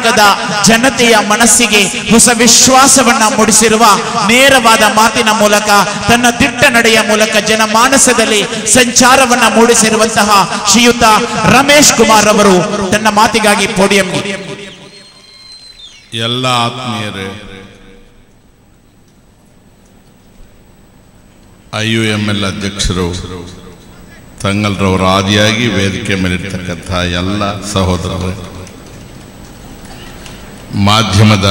ಕರ್ನಾಟಕದ ಜನತೆಯ ಮನಸ್ಸಿಗೆ ಹೊಸ ವಿಶ್ವಾಸವನ್ನ ಮೂಡಿಸಿರುವ ನೇರವಾದ ಮಾತಿನ ಮೂಲಕ ತನ್ನ ದಿಟ್ಟ ನಡೆಯ ಮೂಲಕ ಜನಮಾನಸದಲ್ಲಿ ಸಂಚಾರವನ್ನ ಮೂಡಿಸಿರುವಂತಹ ಶ್ರೀಯುತ ರಮೇಶ್ ಕುಮಾರ್ ಅವರು ತನ್ನ ಮಾತಿಗಾಗಿ ಪೋಡಿಯಂಗೆ ಎಲ್ಲ ಆತ್ಮೀಯರೇ ಐ ಯು ಎಂ ಎಲ್ ಅಧ್ಯಕ್ಷರು ತಂಗಲ್ರವರ ಆದಿಯಾಗಿ ವೇದಿಕೆ ಮೇಲಿರ್ತಕ್ಕಂಥ ಎಲ್ಲ ಸಹೋದರರು ಮಾಧ್ಯಮದ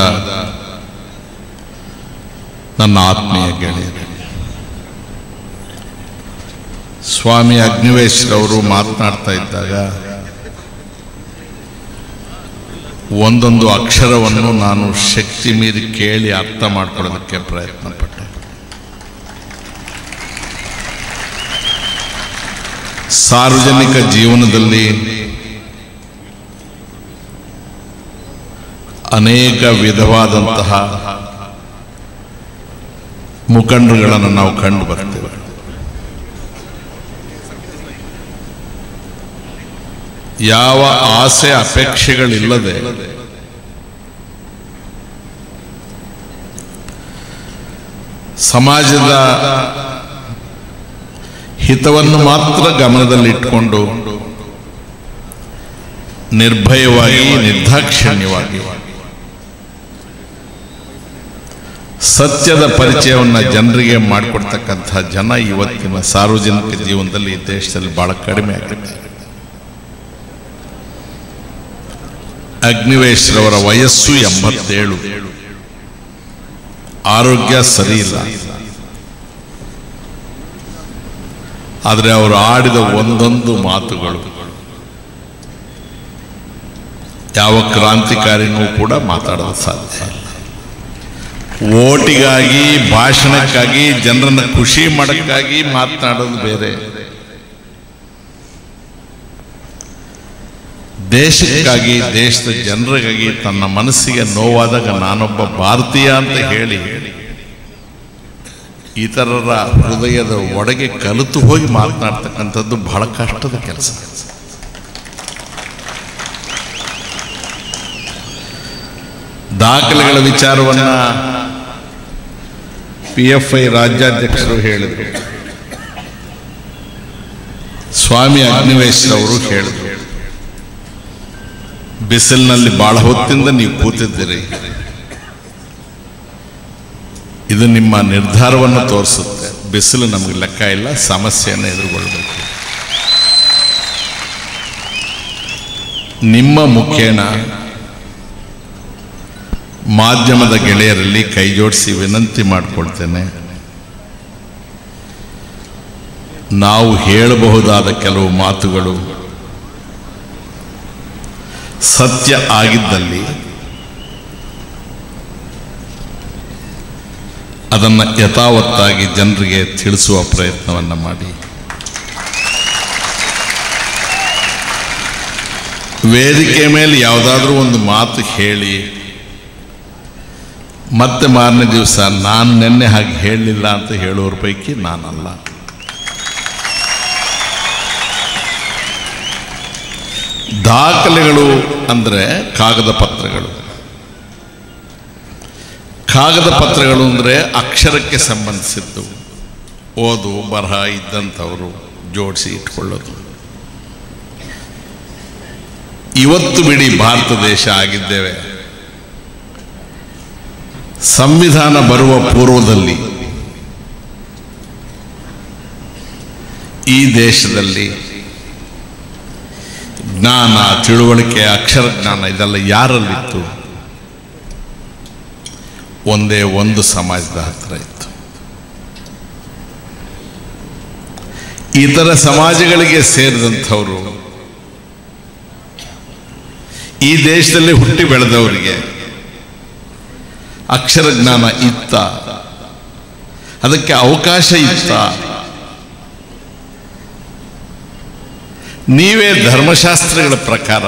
ನನ್ನ ಆತ್ಮೀಯ ಗೆಳೆಯರು ಸ್ವಾಮಿ ಅಗ್ನಿವೇಶ್ರವರು ಮಾತನಾಡ್ತಾ ಇದ್ದಾಗ ಒಂದೊಂದು ಅಕ್ಷರವನ್ನು ನಾನು ಶಕ್ತಿ ಮೀರಿ ಕೇಳಿ ಅರ್ಥ ಮಾಡ್ಕೊಳ್ಳೋದಕ್ಕೆ ಪ್ರಯತ್ನ ಪಟ್ಟೆ ಸಾರ್ವಜನಿಕ ಜೀವನದಲ್ಲಿ ಅನೇಕ ವಿಧವಾದಂತಹ ಮುಖಂಡರುಗಳನ್ನು ನಾವು ಕಂಡು ಬರ್ತೇವೆ ಯಾವ ಆಸೆ ಅಪೇಕ್ಷೆಗಳಿಲ್ಲದೆ ಸಮಾಜದ ಹಿತವನ್ನು ಮಾತ್ರ ಗಮನದಲ್ಲಿಟ್ಟುಕೊಂಡು ನಿರ್ಭಯವಾಗಿ ನಿರ್ದಾಕ್ಷಿಣ್ಯವಾಗಿ ಸತ್ಯದ ಪರಿಚಯವನ್ನು ಜನರಿಗೆ ಮಾಡಿಕೊಡ್ತಕ್ಕಂಥ ಜನ ಇವತ್ತಿನ ಸಾರ್ವಜನಿಕ ಜೀವನದಲ್ಲಿ ಈ ದೇಶದಲ್ಲಿ ಬಹಳ ಕಡಿಮೆ ಆಗಿದ್ದಾರೆ ಅಗ್ನಿವೇಶ್ರವರ ವಯಸ್ಸು ಎಂಬತ್ತೇಳು ಆರೋಗ್ಯ ಸರಿ ಇಲ್ಲ ಆದರೆ ಅವರು ಆಡಿದ ಒಂದೊಂದು ಮಾತುಗಳು ಯಾವ ಕ್ರಾಂತಿಕಾರಿನೂ ಕೂಡ ಮಾತಾಡಲು ಸಾಧ್ಯ ಇಲ್ಲ ಓಟಿಗಾಗಿ ಭಾಷಣಕ್ಕಾಗಿ ಜನರನ್ನ ಖುಷಿ ಮಾಡೋಕ್ಕಾಗಿ ಮಾತನಾಡೋದು ಬೇರೆ ದೇಶಕ್ಕಾಗಿ ದೇಶದ ಜನರಿಗಾಗಿ ತನ್ನ ಮನಸ್ಸಿಗೆ ನೋವಾದಾಗ ನಾನೊಬ್ಬ ಭಾರತೀಯ ಅಂತ ಹೇಳಿ ಇತರರ ಹೃದಯದ ಒಳಗೆ ಕಲಿತು ಹೋಗಿ ಮಾತನಾಡ್ತಕ್ಕಂಥದ್ದು ಬಹಳ ಕಷ್ಟದ ಕೆಲಸ ದಾಖಲೆಗಳ ವಿಚಾರವನ್ನ ಪಿ ಎಫ್ ಐ ರಾಜ್ಯಾಧ್ಯಕ್ಷರು ಹೇಳಿದರು ಸ್ವಾಮಿ ಅಗ್ನಿವೇಶ್ರವರು ಹೇಳಿದರು ಬಿಸಿಲಿನಲ್ಲಿ ಬಹಳ ಹೊತ್ತಿಂದ ನೀವು ಕೂತಿದ್ದೀರಿ ಇದು ನಿಮ್ಮ ನಿರ್ಧಾರವನ್ನು ತೋರಿಸುತ್ತೆ ಬಿಸಿಲು ನಮಗೆ ಲೆಕ್ಕ ಇಲ್ಲ ಸಮಸ್ಯೆಯನ್ನು ಎದುರುಗೊಳ್ಬೇಕು ನಿಮ್ಮ ಮುಖೇನ ಮಾಧ್ಯಮದ ಗೆಳೆಯರಲ್ಲಿ ಕೈ ಜೋಡಿಸಿ ವಿನಂತಿ ಮಾಡಿಕೊಳ್ತೇನೆ ನಾವು ಹೇಳಬಹುದಾದ ಕೆಲವು ಮಾತುಗಳು ಸತ್ಯ ಆಗಿದ್ದಲ್ಲಿ ಅದನ್ನು ಯಥಾವತ್ತಾಗಿ ಜನರಿಗೆ ತಿಳಿಸುವ ಪ್ರಯತ್ನವನ್ನು ಮಾಡಿ ವೇದಿಕೆ ಮೇಲೆ ಯಾವುದಾದ್ರೂ ಒಂದು ಮಾತು ಹೇಳಿ ಮತ್ತೆ ಮಾರನೇ ದಿವಸ ನಾನು ನೆನ್ನೆ ಹಾಗೆ ಹೇಳಲಿಲ್ಲ ಅಂತ ಹೇಳೋರ ಪೈಕಿ ನಾನಲ್ಲ ದಾಖಲೆಗಳು ಅಂದರೆ ಕಾಗದ ಪತ್ರಗಳು ಕಾಗದ ಪತ್ರಗಳು ಅಂದರೆ ಅಕ್ಷರಕ್ಕೆ ಸಂಬಂಧಿಸಿದ್ದು ಓದು ಬರಹ ಇದ್ದಂಥವರು ಜೋಡಿಸಿ ಇಟ್ಕೊಳ್ಳೋದು ಇವತ್ತು ಬಿಡಿ ಭಾರತ ದೇಶ ಆಗಿದ್ದೇವೆ ಸಂವಿಧಾನ ಬರುವ ಪೂರ್ವದಲ್ಲಿ ಈ ದೇಶದಲ್ಲಿ ಜ್ಞಾನ ತಿಳುವಳಿಕೆ ಅಕ್ಷರ ಜ್ಞಾನ ಇದೆಲ್ಲ ಯಾರಲ್ಲಿತ್ತು ಒಂದೇ ಒಂದು ಸಮಾಜದ ಹತ್ರ ಇತ್ತು ಇತರ ಸಮಾಜಗಳಿಗೆ ಸೇರಿದಂಥವರು ಈ ದೇಶದಲ್ಲಿ ಹುಟ್ಟಿ ಬೆಳೆದವರಿಗೆ ಅಕ್ಷರ ಜ್ಞಾನ ಇತ್ತ ಅದಕ್ಕೆ ಅವಕಾಶ ಇತ್ತ ನೀವೇ ಧರ್ಮಶಾಸ್ತ್ರಗಳ ಪ್ರಕಾರ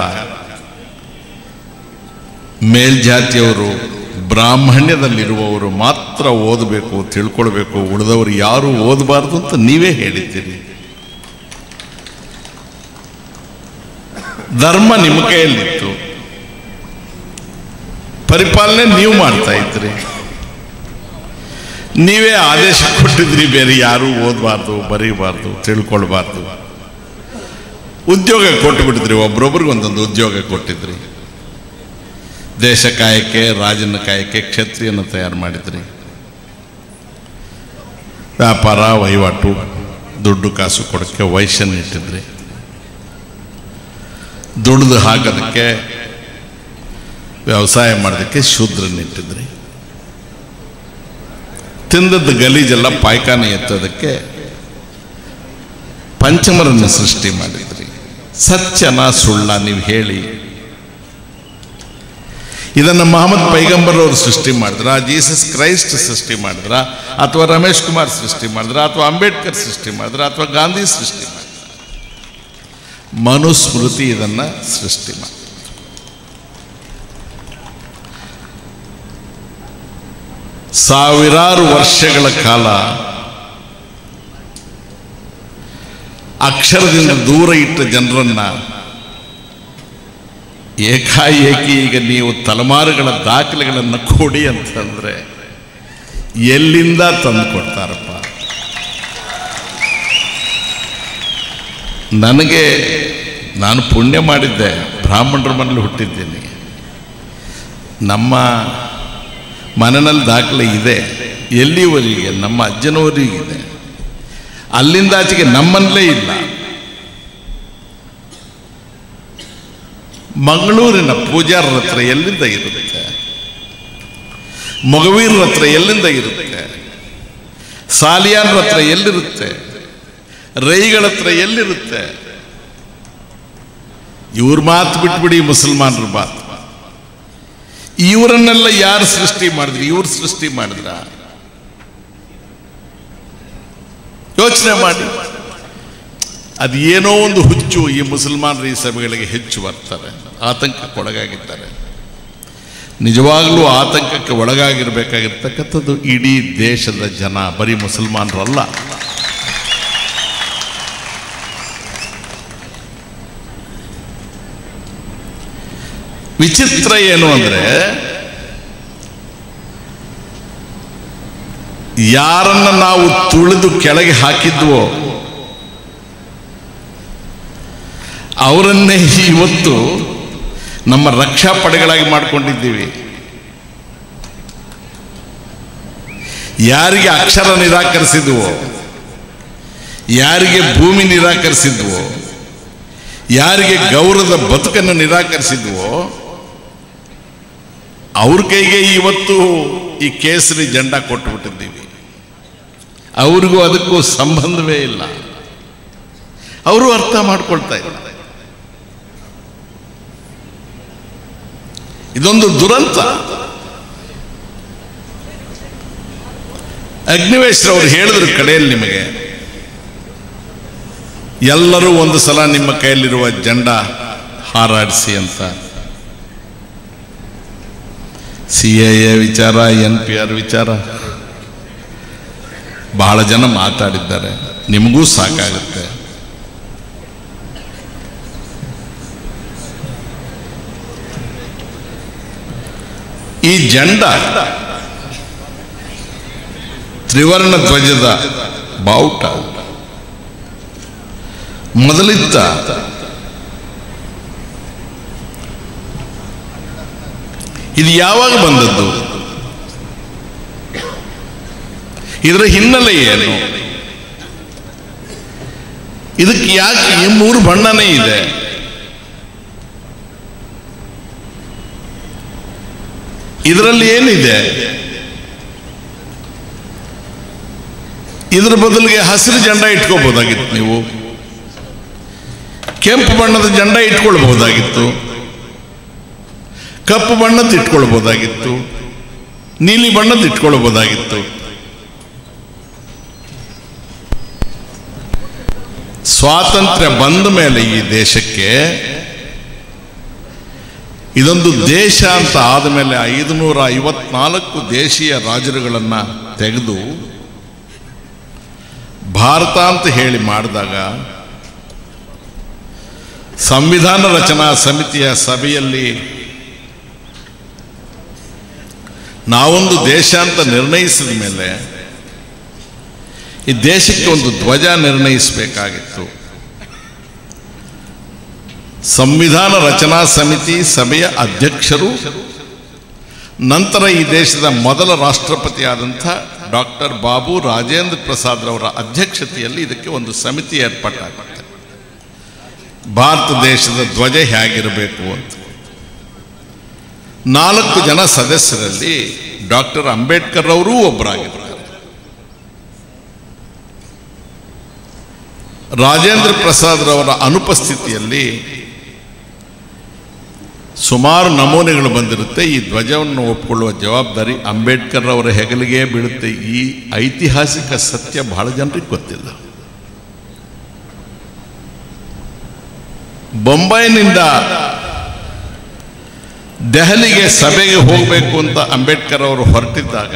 ಮೇಲ್ಜಾತಿಯವರು ಬ್ರಾಹ್ಮಣ್ಯದಲ್ಲಿರುವವರು ಮಾತ್ರ ಓದಬೇಕು ತಿಳ್ಕೊಳ್ಬೇಕು ಉಳಿದವರು ಯಾರು ಓದಬಾರ್ದು ಅಂತ ನೀವೇ ಹೇಳಿದ್ದೀರಿ ಧರ್ಮ ನಿಮ್ಮ ಕೈಯಲ್ಲಿತ್ತು ಪರಿಪಾಲನೆ ನೀವು ಮಾಡ್ತಾ ಇದ್ರಿ ನೀವೇ ಆದೇಶ ಕೊಟ್ಟಿದ್ರಿ ಬೇರೆ ಯಾರೂ ಓದಬಾರ್ದು ಬರೀಬಾರ್ದು ತಿಳ್ಕೊಳ್ಬಾರ್ದು ಉದ್ಯೋಗ ಕೊಟ್ಟುಬಿಟ್ಟಿದ್ರಿ ಒಬ್ರೊಬ್ರಿಗೆ ಒಂದೊಂದು ಉದ್ಯೋಗ ಕೊಟ್ಟಿದ್ರಿ ದೇಶ ಕಾಯಕ್ಕೆ ರಾಜನ ಕಾಯಕ್ಕೆ ಕ್ಷತ್ರಿಯನ ತಯಾರು ಮಾಡಿದ್ರಿ ವ್ಯಾಪಾರ ವಹಿವಾಟು ದುಡ್ಡು ಕಾಸು ಕೊಡೋಕ್ಕೆ ವೈಶ್ಯನ ಇಟ್ಟಿದ್ರಿ ದುಡ್ದು ಹಾಕೋದಕ್ಕೆ ವ್ಯವಸಾಯ ಮಾಡೋದಕ್ಕೆ ಶೂದ್ರನ್ನ ಇಟ್ಟಿದ್ರಿ ತಿಂದದ್ದು ಗಲೀಜೆಲ್ಲ ಪಾಯ್ಖಾನೆ ಎತ್ತೋದಕ್ಕೆ ಪಂಚಮರನ್ನು ಸೃಷ್ಟಿ ಮಾಡಿದ್ರಿ ಸತ್ಯನ ಸುಳ್ಳ ನೀವು ಹೇಳಿ ಇದನ್ನು ಮಹಮ್ಮದ್ ಪೈಗಂಬರ್ ಅವರು ಸೃಷ್ಟಿ ಮಾಡಿದ್ರ ಜೀಸಸ್ ಕ್ರೈಸ್ಟ್ ಸೃಷ್ಟಿ ಮಾಡಿದ್ರ ಅಥವಾ ರಮೇಶ್ ಕುಮಾರ್ ಸೃಷ್ಟಿ ಮಾಡಿದ್ರ ಅಥವಾ ಅಂಬೇಡ್ಕರ್ ಸೃಷ್ಟಿ ಮಾಡಿದ್ರ ಅಥವಾ ಗಾಂಧಿ ಸೃಷ್ಟಿ ಮಾಡಿದ್ರ ಮನುಸ್ಮೃತಿ ಇದನ್ನ ಸೃಷ್ಟಿ ಮಾಡಿ ಸಾವಿರಾರು ವರ್ಷಗಳ ಕಾಲ ಅಕ್ಷರದಿಂದ ದೂರ ಇಟ್ಟ ಜನರನ್ನ ಏಕಾಏಕಿ ಈಗ ನೀವು ತಲೆಮಾರುಗಳ ದಾಖಲೆಗಳನ್ನು ಕೊಡಿ ಅಂತಂದ್ರೆ ಎಲ್ಲಿಂದ ತಂದು ಕೊಡ್ತಾರಪ್ಪ ನನಗೆ ನಾನು ಪುಣ್ಯ ಮಾಡಿದ್ದೆ ಬ್ರಾಹ್ಮಣರ ಮನೇಲಿ ಹುಟ್ಟಿದ್ದೀನಿ ನಮ್ಮ ಮನೆಯಲ್ಲಿ ದಾಖಲೆ ಇದೆ ಎಲ್ಲಿವರೆಗೆ ನಮ್ಮ ಅಜ್ಜನವರಿಗಿದೆ ಅಲ್ಲಿಂದ ಆಚೆಗೆ ನಮ್ಮಲ್ಲೇ ಇಲ್ಲ ಮಂಗಳೂರಿನ ಪೂಜಾರರ ಹತ್ರ ಎಲ್ಲಿಂದ ಇರುತ್ತೆ ಮೊಗವೀರರ ಹತ್ರ ಎಲ್ಲಿಂದ ಇರುತ್ತೆ ಸಾಲಿಯಾನ್ರ ಹತ್ರ ಎಲ್ಲಿರುತ್ತೆ ರೈಗಳ ಹತ್ರ ಎಲ್ಲಿರುತ್ತೆ ಇವ್ರ ಮಾತು ಬಿಟ್ಬಿಡಿ ಮುಸಲ್ಮಾನರ ಮಾತು ಇವರನ್ನೆಲ್ಲ ಯಾರು ಸೃಷ್ಟಿ ಮಾಡಿದ್ರಿ ಇವ್ರು ಸೃಷ್ಟಿ ಮಾಡಿದ್ರ ಯೋಚನೆ ಮಾಡಿ ಅದು ಏನೋ ಒಂದು ಹುಚ್ಚು ಈ ಮುಸಲ್ಮಾನರು ಈ ಸಭೆಗಳಿಗೆ ಹೆಚ್ಚು ಬರ್ತಾರೆ ಆತಂಕಕ್ಕೆ ಒಳಗಾಗಿದ್ದಾರೆ ನಿಜವಾಗ್ಲೂ ಆತಂಕಕ್ಕೆ ಒಳಗಾಗಿರ್ಬೇಕಾಗಿರ್ತಕ್ಕಂಥದ್ದು ಇಡೀ ದೇಶದ ಜನ ಬರೀ ಮುಸಲ್ಮಾನರಲ್ಲ ವಿಚಿತ್ರ ಏನು ಅಂದ್ರೆ ಯಾರನ್ನ ನಾವು ತುಳಿದು ಕೆಳಗೆ ಹಾಕಿದ್ವೋ ಅವರನ್ನೇ ಇವತ್ತು ನಮ್ಮ ರಕ್ಷಾ ಪಡೆಗಳಾಗಿ ಮಾಡಿಕೊಂಡಿದ್ದೀವಿ ಯಾರಿಗೆ ಅಕ್ಷರ ನಿರಾಕರಿಸಿದ್ವೋ ಯಾರಿಗೆ ಭೂಮಿ ನಿರಾಕರಿಸಿದ್ವೋ ಯಾರಿಗೆ ಗೌರವದ ಬದುಕನ್ನು ನಿರಾಕರಿಸಿದ್ವೋ ಅವ್ರ ಕೈಗೆ ಇವತ್ತು ಈ ಕೇಸರಿ ಜೆಂಡ ಕೊಟ್ಟುಬಿಟ್ಟಿದ್ದೀವಿ ಅವ್ರಿಗೂ ಅದಕ್ಕೂ ಸಂಬಂಧವೇ ಇಲ್ಲ ಅವರು ಅರ್ಥ ಮಾಡ್ಕೊಳ್ತಾ ಇಲ್ಲ ಇದೊಂದು ದುರಂತ ಅಗ್ನಿವೇಶ್ರವರು ಹೇಳಿದ್ರು ಕಡೆಯಲ್ಲಿ ನಿಮಗೆ ಎಲ್ಲರೂ ಒಂದು ಸಲ ನಿಮ್ಮ ಕೈಯಲ್ಲಿರುವ ಜೆಂಡ ಹಾರಾಡಿಸಿ ಅಂತ ಸಿ ಎ ಎ ವಿಚಾರ ಎನ್ ಪಿ ಆರ್ ವಿಚಾರ ಬಹಳ ಜನ ಮಾತಾಡಿದ್ದಾರೆ ನಿಮಗೂ ಸಾಕಾಗುತ್ತೆ ಈ ಜೆಂಡ ತ್ರಿವರ್ಣ ಧ್ವಜದ ಬಾವುಟ ಮೊದಲಿದ್ದ ಇದು ಯಾವಾಗ ಬಂದದ್ದು ಇದರ ಹಿನ್ನೆಲೆ ಏನು ಇದಕ್ಕೆ ಯಾಕೆ ಈ ಮೂರು ಬಣ್ಣನೇ ಇದೆ ಇದರಲ್ಲಿ ಏನಿದೆ ಇದರ ಬದಲಿಗೆ ಹಸಿರು ಜೆಂಡ ಇಟ್ಕೋಬಹುದಾಗಿತ್ತು ನೀವು ಕೆಂಪು ಬಣ್ಣದ ಜೆಂಡ ಇಟ್ಕೊಳ್ಬಹುದಾಗಿತ್ತು ಕಪ್ಪು ಬಣ್ಣದ್ದು ಇಟ್ಕೊಳ್ಬಹುದಾಗಿತ್ತು ನೀಲಿ ಬಣ್ಣದ್ದು ಇಟ್ಕೊಳ್ಬಹುದಾಗಿತ್ತು ಸ್ವಾತಂತ್ರ್ಯ ಬಂದ ಮೇಲೆ ಈ ದೇಶಕ್ಕೆ ಇದೊಂದು ದೇಶ ಅಂತ ಆದಮೇಲೆ ಐದುನೂರ ಐವತ್ನಾಲ್ಕು ದೇಶೀಯ ರಾಜರುಗಳನ್ನು ತೆಗೆದು ಭಾರತ ಅಂತ ಹೇಳಿ ಮಾಡಿದಾಗ ಸಂವಿಧಾನ ರಚನಾ ಸಮಿತಿಯ ಸಭೆಯಲ್ಲಿ ನಾವೊಂದು ದೇಶ ಅಂತ ನಿರ್ಣಯಿಸಿದ ಮೇಲೆ ಈ ದೇಶಕ್ಕೆ ಒಂದು ಧ್ವಜ ನಿರ್ಣಯಿಸಬೇಕಾಗಿತ್ತು ಸಂವಿಧಾನ ರಚನಾ ಸಮಿತಿ ಸಭೆಯ ಅಧ್ಯಕ್ಷರು ನಂತರ ಈ ದೇಶದ ಮೊದಲ ರಾಷ್ಟ್ರಪತಿಯಾದಂಥ ಡಾಕ್ಟರ್ ಬಾಬು ರಾಜೇಂದ್ರ ಪ್ರಸಾದ್ ರವರ ಅಧ್ಯಕ್ಷತೆಯಲ್ಲಿ ಇದಕ್ಕೆ ಒಂದು ಸಮಿತಿ ಏರ್ಪಾಟಾಗುತ್ತೆ ಭಾರತ ದೇಶದ ಧ್ವಜ ಹೇಗಿರಬೇಕು ಅಂತ ನಾಲ್ಕು ಜನ ಸದಸ್ಯರಲ್ಲಿ ಡಾಕ್ಟರ್ ಅಂಬೇಡ್ಕರ್ ಅವರೂ ಒಬ್ಬರಾಗಿದ್ದಾರೆ ರಾಜೇಂದ್ರ ಪ್ರಸಾದ್ ರವರ ಅನುಪಸ್ಥಿತಿಯಲ್ಲಿ ಸುಮಾರು ನಮೂನೆಗಳು ಬಂದಿರುತ್ತೆ ಈ ಧ್ವಜವನ್ನು ಒಪ್ಪಿಕೊಳ್ಳುವ ಜವಾಬ್ದಾರಿ ಅಂಬೇಡ್ಕರ್ ಅವರ ಹೆಗಲಿಗೆ ಬೀಳುತ್ತೆ ಈ ಐತಿಹಾಸಿಕ ಸತ್ಯ ಬಹಳ ಜನರಿಗೆ ಗೊತ್ತಿಲ್ಲ ಬೊಂಬೈನಿಂದ ದೆಹಲಿಗೆ ಸಭೆಗೆ ಹೋಗಬೇಕು ಅಂತ ಅಂಬೇಡ್ಕರ್ ಅವರು ಹೊರಟಿದ್ದಾಗ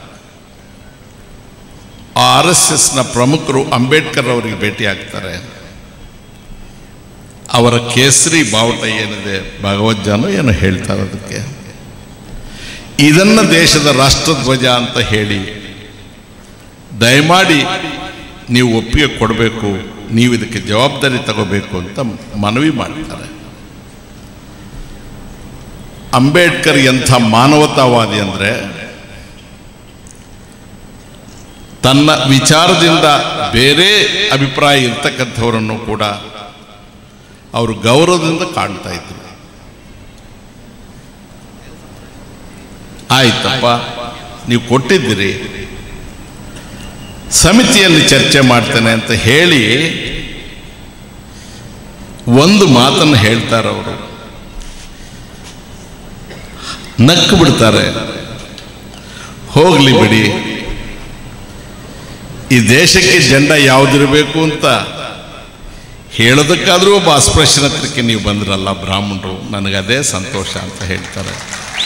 ಆರ್ ಎಸ್ ಎಸ್ನ ಪ್ರಮುಖರು ಅಂಬೇಡ್ಕರ್ ಅವರಿಗೆ ಭೇಟಿಯಾಗ್ತಾರೆ ಅವರ ಕೇಸರಿ ಬಾವುಟ ಏನಿದೆ ಭಗವಜ್ಜಾನು ಏನು ಹೇಳ್ತಾರೆ ಅದಕ್ಕೆ ಇದನ್ನ ದೇಶದ ರಾಷ್ಟ್ರಧ್ವಜ ಅಂತ ಹೇಳಿ ದಯಮಾಡಿ ನೀವು ಒಪ್ಪಿಗೆ ಕೊಡಬೇಕು ನೀವು ಇದಕ್ಕೆ ಜವಾಬ್ದಾರಿ ತಗೋಬೇಕು ಅಂತ ಮನವಿ ಮಾಡ್ತಾರೆ ಅಂಬೇಡ್ಕರ್ ಎಂಥ ಮಾನವತಾವಾದಿ ಅಂದರೆ ತನ್ನ ವಿಚಾರದಿಂದ ಬೇರೆ ಅಭಿಪ್ರಾಯ ಇರ್ತಕ್ಕಂಥವರನ್ನು ಕೂಡ ಅವರು ಗೌರವದಿಂದ ಕಾಣ್ತಾ ಇದ್ರು ಆಯ್ತಪ್ಪ ನೀವು ಕೊಟ್ಟಿದ್ದೀರಿ ಸಮಿತಿಯಲ್ಲಿ ಚರ್ಚೆ ಮಾಡ್ತೇನೆ ಅಂತ ಹೇಳಿ ಒಂದು ಮಾತನ್ನು ಹೇಳ್ತಾರೆ ಅವರು ನಕ್ಕು ಬಿಡ್ತಾರೆ ಹೋಗ್ಲಿ ಬಿಡಿ ಈ ದೇಶಕ್ಕೆ ಜೆಂಡ ಯಾವುದಿರಬೇಕು ಅಂತ ಹೇಳೋದಕ್ಕಾದ್ರೂ ಒಬ್ಬ ಅಸ್ಪೃಶ್ಯನ ಹತ್ರಕ್ಕೆ ನೀವು ಬಂದ್ರಲ್ಲ ಬ್ರಾಹ್ಮಣರು ನನಗದೇ ಸಂತೋಷ ಅಂತ ಹೇಳ್ತಾರೆ